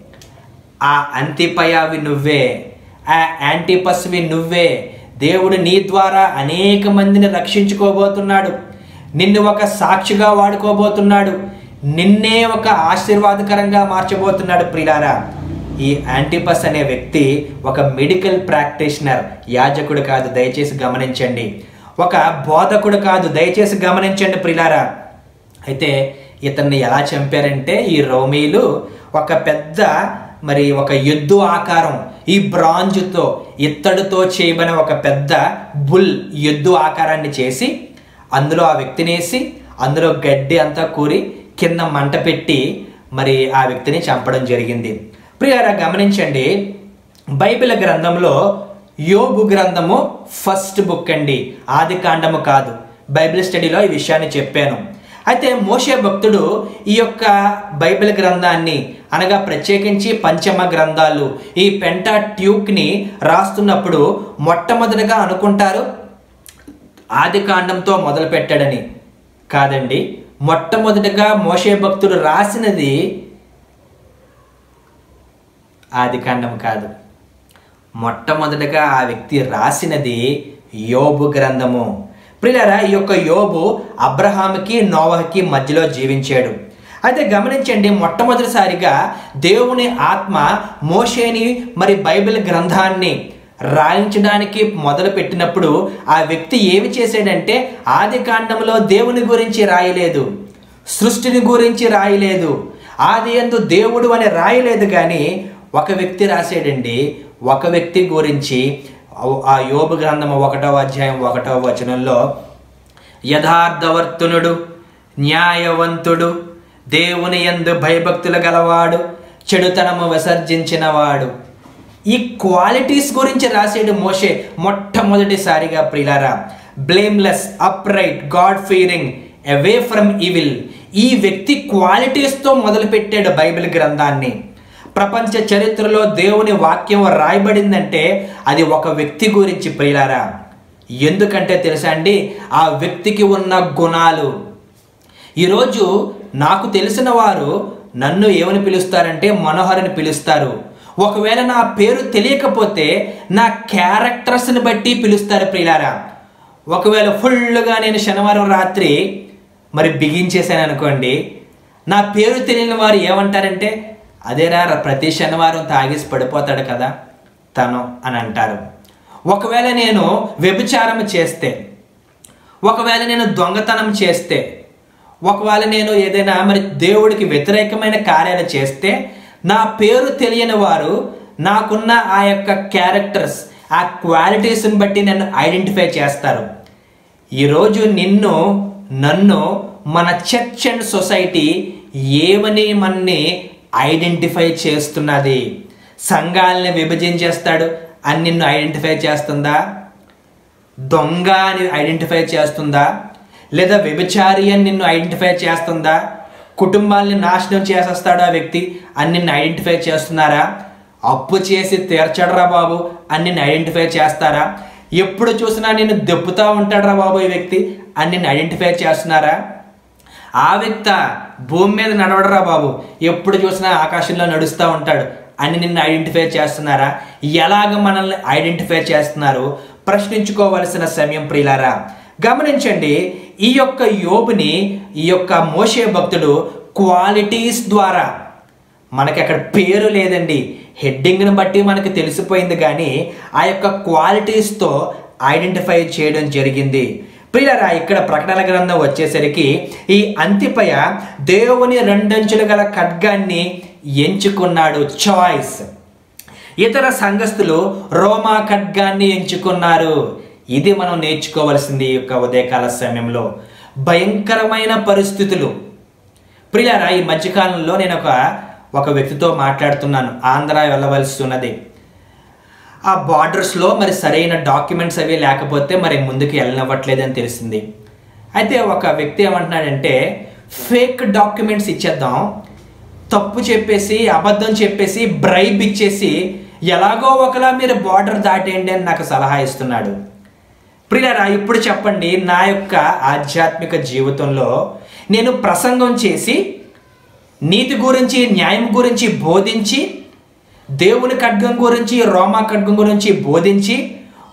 Speaker 2: ఆ అంతిపయావి నువ్వే ఆ యాంటిపస్వి నువ్వే దేవుడు నీ ద్వారా అనేక మందిని రక్షించుకోబోతున్నాడు నిన్ను ఒక సాక్షిగా వాడుకోబోతున్నాడు నిన్నే ఒక ఆశీర్వాదకరంగా మార్చబోతున్నాడు ప్రిలారా ఈ యాంటిపస్ అనే వ్యక్తి ఒక మెడికల్ ప్రాక్టీషనర్ యాజకుడు కాదు దయచేసి గమనించండి ఒక బోధకుడు కాదు దయచేసి గమనించండి ప్రిలారా అయితే ఇతన్ని ఎలా చంపారంటే ఈ రోమీలు ఒక పెద్ద మరి ఒక ఎద్దు ఆకారం ఈ బ్రాంజుతో ఇత్తడితో చేయబడిన ఒక పెద్ద బుల్ ఎద్దు ఆకారాన్ని చేసి అందులో ఆ వ్యక్తినేసి అందులో గడ్డి అంతా కూరి కింద మంట పెట్టి మరి ఆ వ్యక్తిని చంపడం జరిగింది ప్రియారా గమనించండి బైబిల్ గ్రంథంలో యోబు గ్రంథము ఫస్ట్ బుక్ అండి ఆది కాండము కాదు బైబిల్ స్టడీలో ఈ విషయాన్ని చెప్పాను అయితే మోషే భక్తుడు ఈ యొక్క బైబిల్ గ్రంథాన్ని అనగా ప్రత్యేకించి పంచమ గ్రంథాలు ఈ పెంటా ట్యూక్ని రాస్తున్నప్పుడు మొట్టమొదటిగా అనుకుంటారు ఆది కాండంతో మొదలు పెట్టాడని కాదండి మొట్టమొదటిగా మోషే భక్తుడు రాసినది ఆది కాండం కాదు మొట్టమొదటగా ఆ వ్యక్తి రాసినది యోబు గ్రంథము ప్రియులారా ఈ యొక్క యోబు అబ్రహాంకి నోవహకి మధ్యలో జీవించాడు అయితే గమనించండి మొట్టమొదటిసారిగా దేవుని ఆత్మ మోషేని మరి బైబిల్ గ్రంథాన్ని రాయించడానికి మొదలు పెట్టినప్పుడు ఆ వ్యక్తి ఏమి చేశాడంటే ఆది కాండంలో దేవుని గురించి రాయలేదు సృష్టిని గురించి రాయలేదు ఆది ఎందు దేవుడు అని రాయలేదు కానీ ఒక వ్యక్తి రాసాడండి ఒక వ్యక్తి గురించి ఆ యోబు గ్రంథం ఒకటో అధ్యాయం ఒకటో వచనంలో యథార్థవర్తునుడు న్యాయవంతుడు దేవుని యందు భయభక్తులు గలవాడు చెడుతనము విసర్జించినవాడు ఈ క్వాలిటీస్ గురించి రాసేడు మోషే మొట్టమొదటిసారిగా ప్రిలారా blameless upright God fearing away from evil ఈ వ్యక్తి క్వాలిటీస్తో మొదలుపెట్టాడు బైబిల్ గ్రంథాన్ని ప్రపంచ చరిత్రలో దేవుని వాక్యం రాయబడిందంటే అది ఒక వ్యక్తి గురించి ప్రియులారా ఎందుకంటే తెలుసా అండి ఆ వ్యక్తికి ఉన్న గుణాలు ఈరోజు నాకు తెలిసిన వారు నన్ను ఏమని పిలుస్తారంటే మనోహర్ని పిలుస్తారు ఒకవేళ నా పేరు తెలియకపోతే నా క్యారెక్టర్స్ని బట్టి పిలుస్తారు ప్రియులారా ఒకవేళ ఫుల్గా నేను శనివారం రాత్రి మరి బిగించేశాను అనుకోండి నా పేరు తెలియని వారు ఏమంటారంటే అదేరా ప్రతి శనివారం తాగేసి పడిపోతాడు కదా తను అని అంటారు ఒకవేళ నేను వ్యభిచారం చేస్తే ఒకవేళ నేను దొంగతనం చేస్తే ఒకవేళ నేను ఏదైనా మరి దేవుడికి వ్యతిరేకమైన కార్యాలు చేస్తే నా పేరు తెలియని వారు నాకున్న ఆ యొక్క క్యారెక్టర్స్ ఆ క్వాలిటీస్ని బట్టి నన్ను ఐడెంటిఫై చేస్తారు ఈరోజు నిన్ను నన్ను మన చర్చ్ అండ్ సొసైటీ ఏమని మన్ని ఐడెంటిఫై చేస్తున్నది సంఘాలని విభజించేస్తాడు అని నిన్ను ఐడెంటిఫై చేస్తుందా దొంగ అని ఐడెంటిఫై చేస్తుందా లేదా వ్యభిచారి అని నిన్ను ఐడెంటిఫై చేస్తుందా కుటుంబాల్ని నాశనం చేసేస్తాడు ఆ వ్యక్తి అని నిన్ను ఐడెంటిఫై చేస్తున్నారా అప్పు చేసి తీర్చడరా బాబు అని నిన్ను ఐడెంటిఫై చేస్తారా ఎప్పుడు చూసినా నేను దెప్పుతా ఉంటాడరా బాబు ఈ వ్యక్తి అని నిన్ను ఐడెంటిఫై చేస్తున్నారా ఆ వ్యక్త భూమి మీద నడవడరా బాబు ఎప్పుడు చూసినా ఆకాశంలో నడుస్తూ ఉంటాడు అని నిన్ను ఐడెంటిఫై చేస్తున్నారా ఎలాగ మనల్ని ఐడెంటిఫై చేస్తున్నారు ప్రశ్నించుకోవలసిన సమయం ప్రియులారా గమనించండి ఈ యొక్క యోబుని ఈ యొక్క మోషే భక్తుడు క్వాలిటీస్ ద్వారా మనకి అక్కడ పేరు లేదండి హెడ్డింగ్ని బట్టి మనకి తెలిసిపోయింది కానీ ఆ యొక్క క్వాలిటీస్తో ఐడెంటిఫై చేయడం జరిగింది ప్రియులరా ఇక్కడ ప్రకటన గ్రంథం వచ్చేసరికి ఈ అంతిపయ దేవుని రెండంచులు గల ఖడ్గాన్ని ఎంచుకున్నాడు చాయిస్ ఇతర సంఘస్థులు రోమా ఖడ్గాన్ని ఎంచుకున్నారు ఇది మనం నేర్చుకోవలసింది ఈ యొక్క ఉదయకాల సమయంలో భయంకరమైన పరిస్థితులు ప్రియారా ఈ మధ్యకాలంలో నేను ఒక ఒక వ్యక్తితో మాట్లాడుతున్నాను ఆంధ్ర వెళ్ళవలసి ఉన్నది ఆ బార్డర్స్లో మరి సరైన డాక్యుమెంట్స్ అవి లేకపోతే మరి ముందుకు వెళ్ళనివ్వట్లేదని తెలిసింది అయితే ఒక వ్యక్తి ఏమంటున్నాడంటే ఫేక్ డాక్యుమెంట్స్ ఇచ్చేద్దాం తప్పు చెప్పేసి అబద్ధం చెప్పేసి బ్రైబ్ ఇచ్చేసి ఎలాగో ఒకలా మీరు బార్డర్ దాటేయండి అని నాకు సలహా ఇస్తున్నాడు ప్రియారా ఇప్పుడు చెప్పండి నా యొక్క ఆధ్యాత్మిక జీవితంలో నేను ప్రసంగం చేసి నీతి గురించి న్యాయం గురించి బోధించి దేవుని ఖడ్గం గురించి రోమా ఖడ్గం గురించి బోధించి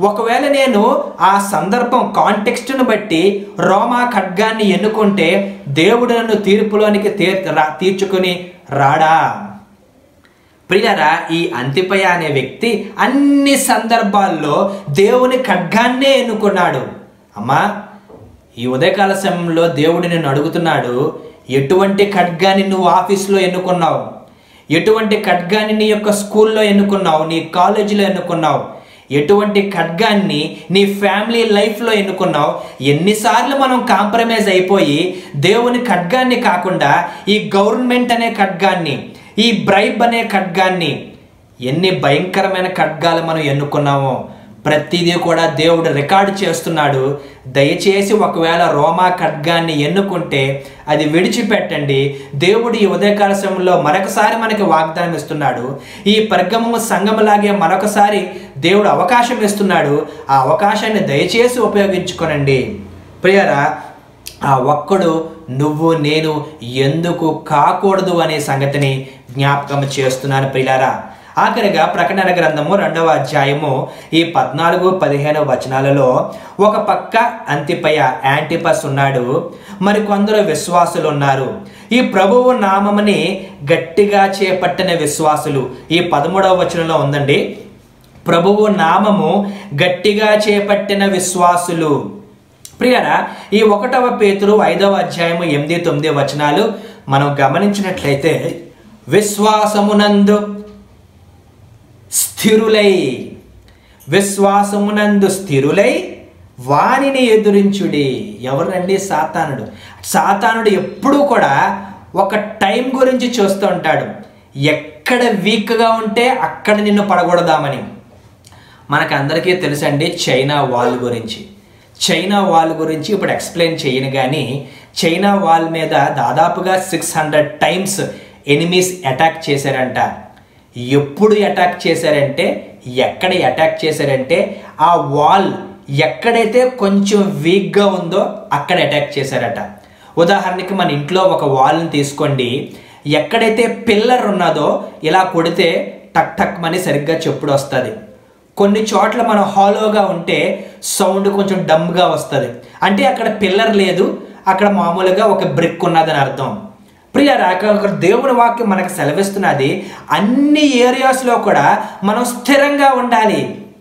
Speaker 2: ఒకవేళ నేను ఆ సందర్భం కాంటెక్స్ట్ను బట్టి రోమా ఖడ్గాన్ని ఎన్నుకుంటే దేవుడు నన్ను తీర్పులోనికి తీర్ రా- తీర్చుకుని రాడా ప్రియరా ఈ అంతిపయ అనే వ్యక్తి అన్ని సందర్భాల్లో దేవుని ఖడ్గాన్నే ఎన్నుకున్నాడు అమ్మా ఈ ఉదయకాల సమయంలో దేవుడు నిన్ను అడుగుతున్నాడు ఎటువంటి ఖడ్గాన్ని నువ్వు ఆఫీస్లో ఎన్నుకున్నావు ఎటువంటి ఖడ్గాన్ని నీ యొక్క స్కూల్లో ఎన్నుకున్నావు నీ కాలేజీలో ఎన్నుకున్నావు ఎటువంటి ఖడ్గాన్ని నీ ఫ్యామిలీ లైఫ్లో ఎన్నుకున్నావు ఎన్నిసార్లు మనం కాంప్రమైజ్ అయిపోయి దేవుని ఖడ్గాన్ని కాకుండా ఈ గవర్నమెంట్ అనే ఖడ్గాన్ని ఈ బ్రైబ్ అనే ఖడ్గాన్ని ఎన్ని భయంకరమైన ఖడ్గాలు మనం ఎన్నుకున్నామో ప్రతిదీ కూడా దేవుడు రికార్డు చేస్తున్నాడు దయచేసి ఒకవేళ రోమా ఖడ్గాన్ని ఎన్నుకుంటే అది విడిచిపెట్టండి దేవుడు ఈ ఉదయకాల సమయంలో మరొకసారి మనకి వాగ్దానం ఇస్తున్నాడు ఈ పరిగమము సంఘములాగే మరొకసారి దేవుడు అవకాశం ఇస్తున్నాడు ఆ అవకాశాన్ని దయచేసి ఉపయోగించుకోనండి ప్రియరా ఆ ఒక్కడు నువ్వు నేను ఎందుకు కాకూడదు అనే సంగతిని జ్ఞాపకం చేస్తున్నాను ప్రియులారా ఆఖరిగా ప్రకటన గ్రంథము రెండవ అధ్యాయము ఈ పద్నాలుగు పదిహేను వచనాలలో ఒక పక్క అంతిపయ యాంటిపస్ ఉన్నాడు మరి కొందరు విశ్వాసులు ఉన్నారు ఈ ప్రభువు నామముని గట్టిగా చేపట్టిన విశ్వాసులు ఈ పదమూడవ వచనంలో ఉందండి ప్రభువు నామము గట్టిగా చేపట్టిన విశ్వాసులు ప్రియరా ఈ ఒకటవ పేతురు ఐదవ అధ్యాయము ఎనిమిది తొమ్మిది వచనాలు మనం గమనించినట్లయితే విశ్వాసమునందు స్థిరులై విశ్వాసమునందు స్థిరులై వానిని ఎదురించుడి ఎవరండి సాతానుడు సాతానుడు ఎప్పుడూ కూడా ఒక టైం గురించి చూస్తూ ఉంటాడు ఎక్కడ వీక్గా ఉంటే అక్కడ నిన్ను పడగొడదామని మనకు అందరికీ తెలుసండి చైనా వాల్ గురించి చైనా వాల్ గురించి ఇప్పుడు ఎక్స్ప్లెయిన్ చేయను కానీ చైనా వాల్ మీద దాదాపుగా six hundred times enemies attack చేశారంట ఎప్పుడు అటాక్ చేశారంటే ఎక్కడ అటాక్ చేశారంటే ఆ వాల్ ఎక్కడైతే కొంచెం వీక్గా ఉందో అక్కడ అటాక్ చేశారట ఉదాహరణకి మన ఇంట్లో ఒక వాల్ని తీసుకోండి ఎక్కడైతే పిల్లర్ ఉన్నదో ఇలా కొడితే టక్ టక్ మని సరిగ్గా చెప్పుడు వస్తుంది కొన్ని చోట్ల మనం హాలోగా ఉంటే సౌండ్ కొంచెం డమ్గా వస్తుంది అంటే అక్కడ పిల్లర్ లేదు అక్కడ మామూలుగా ఒక బ్రిక్ ఉన్నదని అర్థం ప్రియ రాక దేవుని వాక్యం మనకు సెలవిస్తున్నది అన్ని ఏరియాస్లో కూడా మనం స్థిరంగా ఉండాలి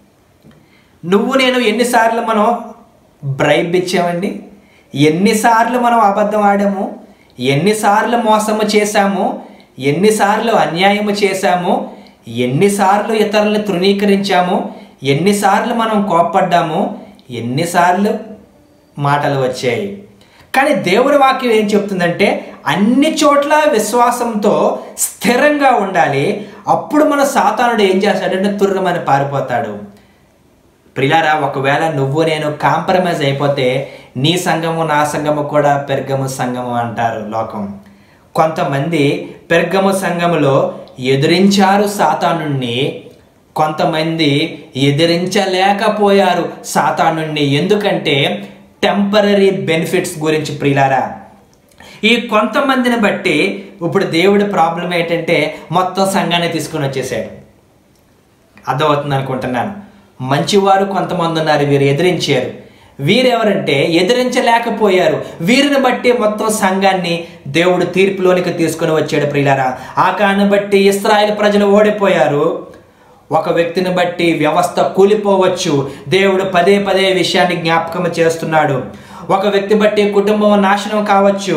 Speaker 2: నువ్వు నేను ఎన్నిసార్లు మనం బ్రైబ్ ఇచ్చామండి ఎన్నిసార్లు మనం అబద్ధం ఆడాము ఎన్నిసార్లు మోసము చేశాము ఎన్నిసార్లు అన్యాయము చేశాము ఎన్నిసార్లు ఇతరులను తృణీకరించాము ఎన్నిసార్లు మనం కోప్పడ్డాము ఎన్నిసార్లు మాటలు వచ్చాయి కానీ దేవుడి వాక్యం ఏం చెప్తుందంటే అన్ని చోట్ల విశ్వాసంతో స్థిరంగా ఉండాలి అప్పుడు మన సాతానుడు ఏం చేస్తాడంటే తుర్రమని పారిపోతాడు ప్రిలారా ఒకవేళ నువ్వు నేను కాంప్రమైజ్ అయిపోతే నీ సంఘము నా సంఘము కూడా పెర్గము సంఘము అంటారు లోకం కొంతమంది పెర్గము సంఘములో ఎదిరించారు సాతానుణ్ణి కొంతమంది ఎదిరించలేకపోయారు సాతానుణ్ణి ఎందుకంటే టెంపరీ బెనిఫిట్స్ గురించి ప్రిలారా ఈ కొంతమందిని బట్టి ఇప్పుడు దేవుడి ప్రాబ్లం ఏంటంటే మొత్తం సంఘాన్ని తీసుకొని వచ్చేసాడు అర్థమవుతుంది అనుకుంటున్నాను మంచివారు కొంతమంది ఉన్నారు వీరు ఎదిరించారు వీరెవరంటే ఎదిరించలేకపోయారు వీరిని బట్టి మొత్తం సంఘాన్ని దేవుడు తీర్పులోనికి తీసుకుని వచ్చాడు ప్రియులారా ఆ కారణం బట్టి ఇస్రాయేల్ ప్రజలు ఓడిపోయారు ఒక వ్యక్తిని బట్టి వ్యవస్థ కూలిపోవచ్చు దేవుడు పదే పదే విషయాన్ని జ్ఞాపకం చేస్తున్నాడు ఒక వ్యక్తి బట్టి కుటుంబం నాశనం కావచ్చు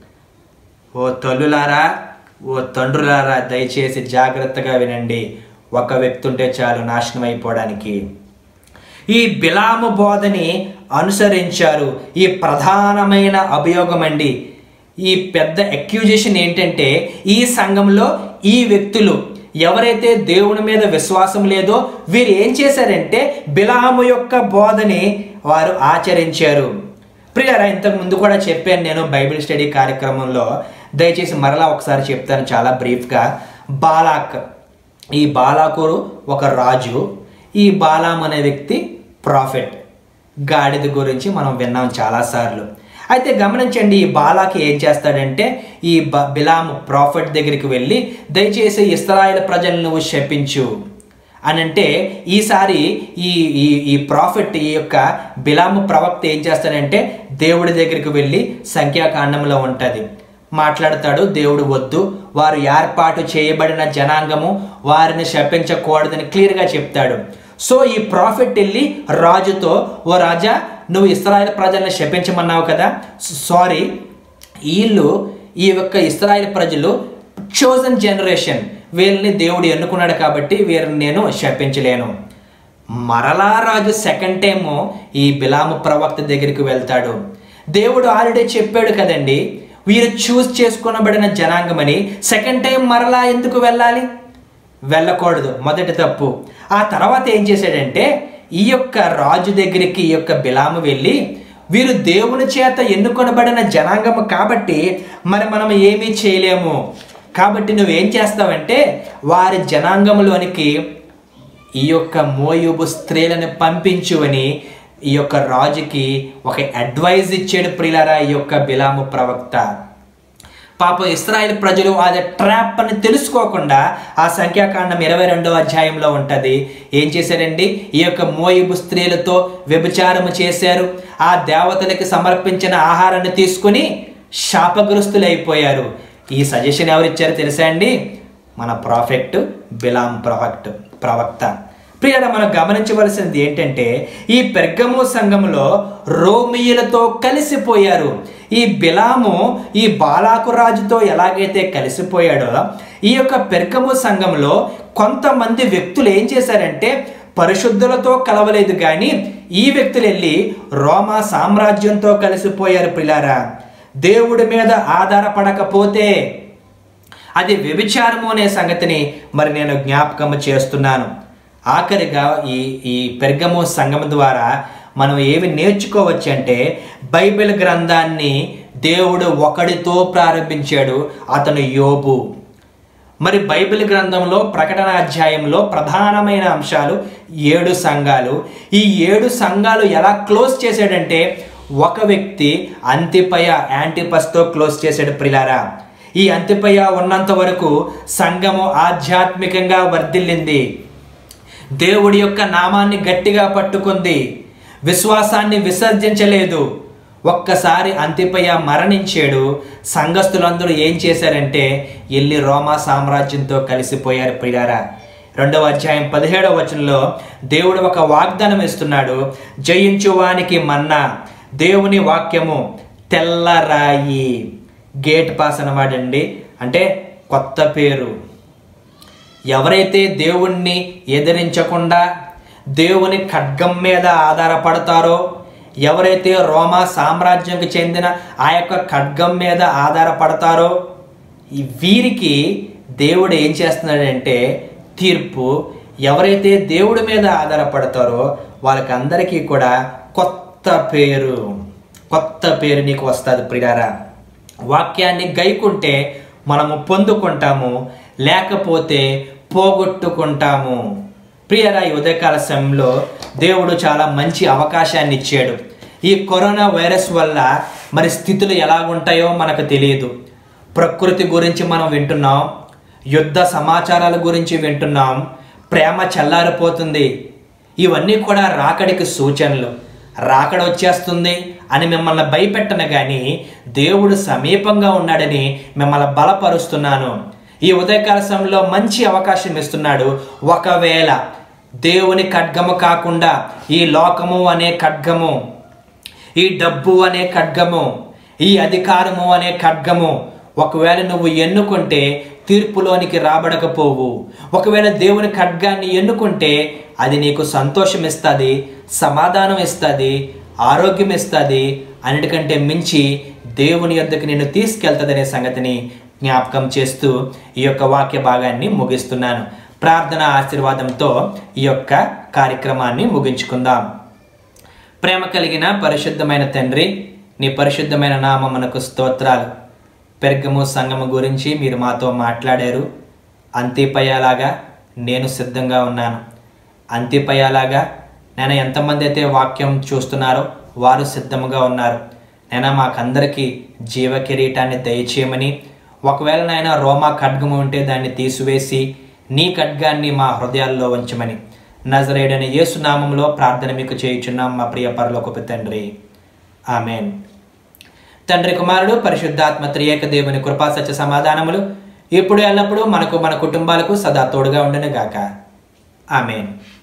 Speaker 2: ఓ తల్లులారా ఓ తండ్రులారా దయచేసి జాగ్రత్తగా వినండి ఒక వ్యక్తి ఉంటే చాలు నాశనం అయిపోవడానికి ఈ బిలాము బోధని అనుసరించారు ఈ ప్రధానమైన అభియోగం అండి ఈ పెద్ద అక్యూజేషన్ ఏంటంటే ఈ సంఘంలో ఈ వ్యక్తులు ఎవరైతే దేవుని మీద విశ్వాసం లేదో వీరు ఏం చేశారంటే బిలాము యొక్క బోధని వారు ఆచరించారు ప్రియారా ఇంతకు ముందు కూడా చెప్పాను నేను బైబిల్ స్టడీ కార్యక్రమంలో దయచేసి మరలా ఒకసారి చెప్తాను చాలా బ్రీఫ్గా బాలాక్ ఈ బాలాకు ఒక రాజు ఈ బాలాం అనే వ్యక్తి ప్రాఫిట్ గాడిద గురించి మనం విన్నాం చాలాసార్లు అయితే గమనించండి ఈ బాలాకి ఏం చేస్తాడంటే ఈ బ బిలాం ప్రాఫిట్ దగ్గరికి వెళ్ళి దయచేసి ఇస్రాయేల్ ప్రజలను నువ్వు శపించు అని అంటే ఈసారి ఈ ఈ ఈ ప్రాఫిట్ ఈ యొక్క బిలాము ప్రవక్త ఏం చేస్తాడంటే దేవుడి దగ్గరికి వెళ్ళి సంఖ్యాకాండంలో ఉంటుంది మాట్లాడతాడు దేవుడు వద్దు వారు ఏర్పాటు చేయబడిన జనాంగము వారిని శపించకూడదని క్లియర్గా చెప్తాడు సో ఈ ప్రాఫిట్ వెళ్ళి రాజుతో ఓ రాజా నువ్వు ఇస్రాయల్ ప్రజల్ని శపించమన్నావు కదా సారీ వీళ్ళు ఈ యొక్క ఇస్రాయల్ ప్రజలు చోజన్ జనరేషన్ వీళ్ళని దేవుడు ఎన్నుకున్నాడు కాబట్టి వీరిని నేను శపించలేను మరలా రాజు సెకండ్ టైము ఈ బిలాము ప్రవక్త దగ్గరికి వెళ్తాడు దేవుడు ఆల్రెడీ చెప్పాడు కదండి వీరు చూస్ చేసుకునబడిన జనాంగమని సెకండ్ టైం మరలా ఎందుకు వెళ్ళాలి వెళ్ళకూడదు మొదటి తప్పు ఆ తర్వాత ఏం చేశాడంటే ఈ యొక్క రాజు దగ్గరికి ఈ యొక్క బిలాము వెళ్ళి వీరు దేవుని చేత ఎన్నుకొనబడిన జనాంగము కాబట్టి మరి మనం ఏమీ చేయలేము కాబట్టి నువ్వేం చేస్తావంటే వారి జనాంగంలోనికి ఈ యొక్క మోయుబు స్త్రీలను పంపించు అని ఈ యొక్క రాజుకి ఒక అడ్వైజ్ ఇచ్చాడు ప్రియులరా ఈ యొక్క బిలాము ప్రవక్త పాపం ఇస్రాయేల్ ప్రజలు అది ట్రాప్ అని తెలుసుకోకుండా ఆ సంఖ్యాకాండం ఇరవై రెండవ అధ్యాయంలో ఉంటుంది ఏం చేశారండి ఈ యొక్క మోయిబు స్త్రీలతో వ్యభిచారము చేశారు ఆ దేవతలకి సమర్పించిన ఆహారాన్ని తీసుకుని శాపగ్రస్తులైపోయారు ఈ సజెషన్ ఎవరిచ్చారో తెలుసా అండి మన ప్రాఫెక్ట్ బిలాం ప్రవక్ట్ ప్రవక్త ప్రియుల మనం గమనించవలసింది ఏంటంటే ఈ పెర్గము సంఘములో రోమియులతో కలిసిపోయారు ఈ బిలాము ఈ బాలాకు రాజుతో ఎలాగైతే కలిసిపోయాడో ఈ యొక్క పెర్గము సంఘంలో కొంతమంది వ్యక్తులు ఏం చేశారంటే పరిశుద్ధులతో కలవలేదు కానీ ఈ వ్యక్తులు వెళ్ళి రోమా సామ్రాజ్యంతో కలిసిపోయారు పిల్లారా దేవుడి మీద ఆధారపడకపోతే అది వ్యభిచారము అనే సంగతిని మరి నేను జ్ఞాపకం చేస్తున్నాను ఆఖరిగా ఈ ఈ పెర్గము సంఘం ద్వారా మనం ఏమి నేర్చుకోవచ్చు అంటే బైబిల్ గ్రంథాన్ని దేవుడు ఒకడితో ప్రారంభించాడు అతను యోబు మరి బైబిల్ గ్రంథంలో ప్రకటన అధ్యాయంలో ప్రధానమైన అంశాలు ఏడు సంఘాలు ఈ ఏడు సంఘాలు ఎలా క్లోజ్ చేశాడంటే ఒక వ్యక్తి అంతిపయ యాంటిపస్తో క్లోజ్ చేశాడు ప్రిలారా ఈ అంతిపయ ఉన్నంత వరకు సంఘము ఆధ్యాత్మికంగా వర్ధిల్లింది దేవుడి యొక్క నామాన్ని గట్టిగా పట్టుకుంది విశ్వాసాన్ని విసర్జించలేదు ఒక్కసారి అంతిపయ మరణించాడు సంఘస్థులందరూ ఏం చేశారంటే వెళ్ళి రోమా సామ్రాజ్యంతో కలిసిపోయారు ప్రియారా రెండవ అధ్యాయం పదిహేడవ వచనంలో దేవుడు ఒక వాగ్దానం ఇస్తున్నాడు జయించువానికి మన్నా దేవుని వాక్యము తెల్లరాయి గేట్ పాస్ అనవాడండి అంటే కొత్త పేరు ఎవరైతే దేవుణ్ణి ఎదిరించకుండా దేవుని ఖడ్గం మీద ఆధారపడతారో ఎవరైతే రోమా సామ్రాజ్యంకి చెందిన ఆ యొక్క ఖడ్గం మీద ఆధారపడతారో ఈ వీరికి దేవుడు ఏం చేస్తున్నాడంటే తీర్పు ఎవరైతే దేవుడి మీద ఆధారపడతారో వాళ్ళకందరికీ కూడా కొత్త పేరు కొత్త పేరు నీకు వస్తుంది ప్రియారా వాక్యాన్ని గైకుంటే మనము పొందుకుంటాము లేకపోతే పోగొట్టుకుంటాము ప్రియరా ఈ ఉదయకాల సమయంలో దేవుడు చాలా మంచి అవకాశాన్ని ఇచ్చాడు ఈ కరోనా వైరస్ వల్ల మరి స్థితులు ఎలాగుంటాయో మనకు తెలియదు ప్రకృతి గురించి మనం వింటున్నాం యుద్ధ సమాచారాల గురించి వింటున్నాం ప్రేమ చల్లారిపోతుంది ఇవన్నీ కూడా రాకడికి సూచనలు రాకడ వచ్చేస్తుంది అని మిమ్మల్ని భయపెట్టను కానీ దేవుడు సమీపంగా ఉన్నాడని మిమ్మల్ని బలపరుస్తున్నాను ఈ ఉదయకాల సమయంలో మంచి అవకాశం ఇస్తున్నాడు ఒకవేళ దేవుని ఖడ్గము కాకుండా ఈ లోకము అనే ఖడ్గము ఈ డబ్బు అనే ఖడ్గము ఈ అధికారము అనే ఖడ్గము ఒకవేళ నువ్వు ఎన్నుకుంటే తీర్పులోనికి రాబడకపోవు ఒకవేళ దేవుని ఖడ్గాన్ని ఎన్నుకుంటే అది నీకు సంతోషం ఇస్తుంది సమాధానం ఇస్తుంది ఆరోగ్యం ఇస్తుంది అన్నిటికంటే మించి దేవుని యొద్దకు నేను తీసుకెళ్తుందనే సంగతిని జ్ఞాపకం చేస్తూ ఈ యొక్క వాక్య భాగాన్ని ముగిస్తున్నాను ప్రార్థన ఆశీర్వాదంతో ఈ యొక్క కార్యక్రమాన్ని ముగించుకుందాం ప్రేమ కలిగిన పరిశుద్ధమైన తండ్రి నీ పరిశుద్ధమైన నామమునకు స్తోత్రాలు పెర్గము సంగము గురించి మీరు మాతో మాట్లాడారు అంతిపయ్యేలాగా నేను సిద్ధంగా ఉన్నాను అంతిపయ్యేలాగా నేను ఎంతమంది అయితే వాక్యం చూస్తున్నారో వారు సిద్ధముగా ఉన్నారు నేను మాకందరికీ జీవ కిరీటాన్ని దయచేయమని ఒకవేళ నాయన రోమా ఖడ్గము ఉంటే దాన్ని తీసివేసి నీ ఖడ్గాన్ని మా హృదయాల్లో ఉంచమని నజరేడని యేసునామంలో ప్రార్థన మీకు చేయుచున్నాం మా ప్రియ పరలోకపు తండ్రి ఆమెన్ తండ్రి కుమారుడు పరిశుద్ధాత్మ త్రియేక దేవుని కృపా సత్య సమాధానములు ఇప్పుడు ఎల్లప్పుడూ మనకు మన కుటుంబాలకు సదా తోడుగా ఉండను గాక ఆమెన్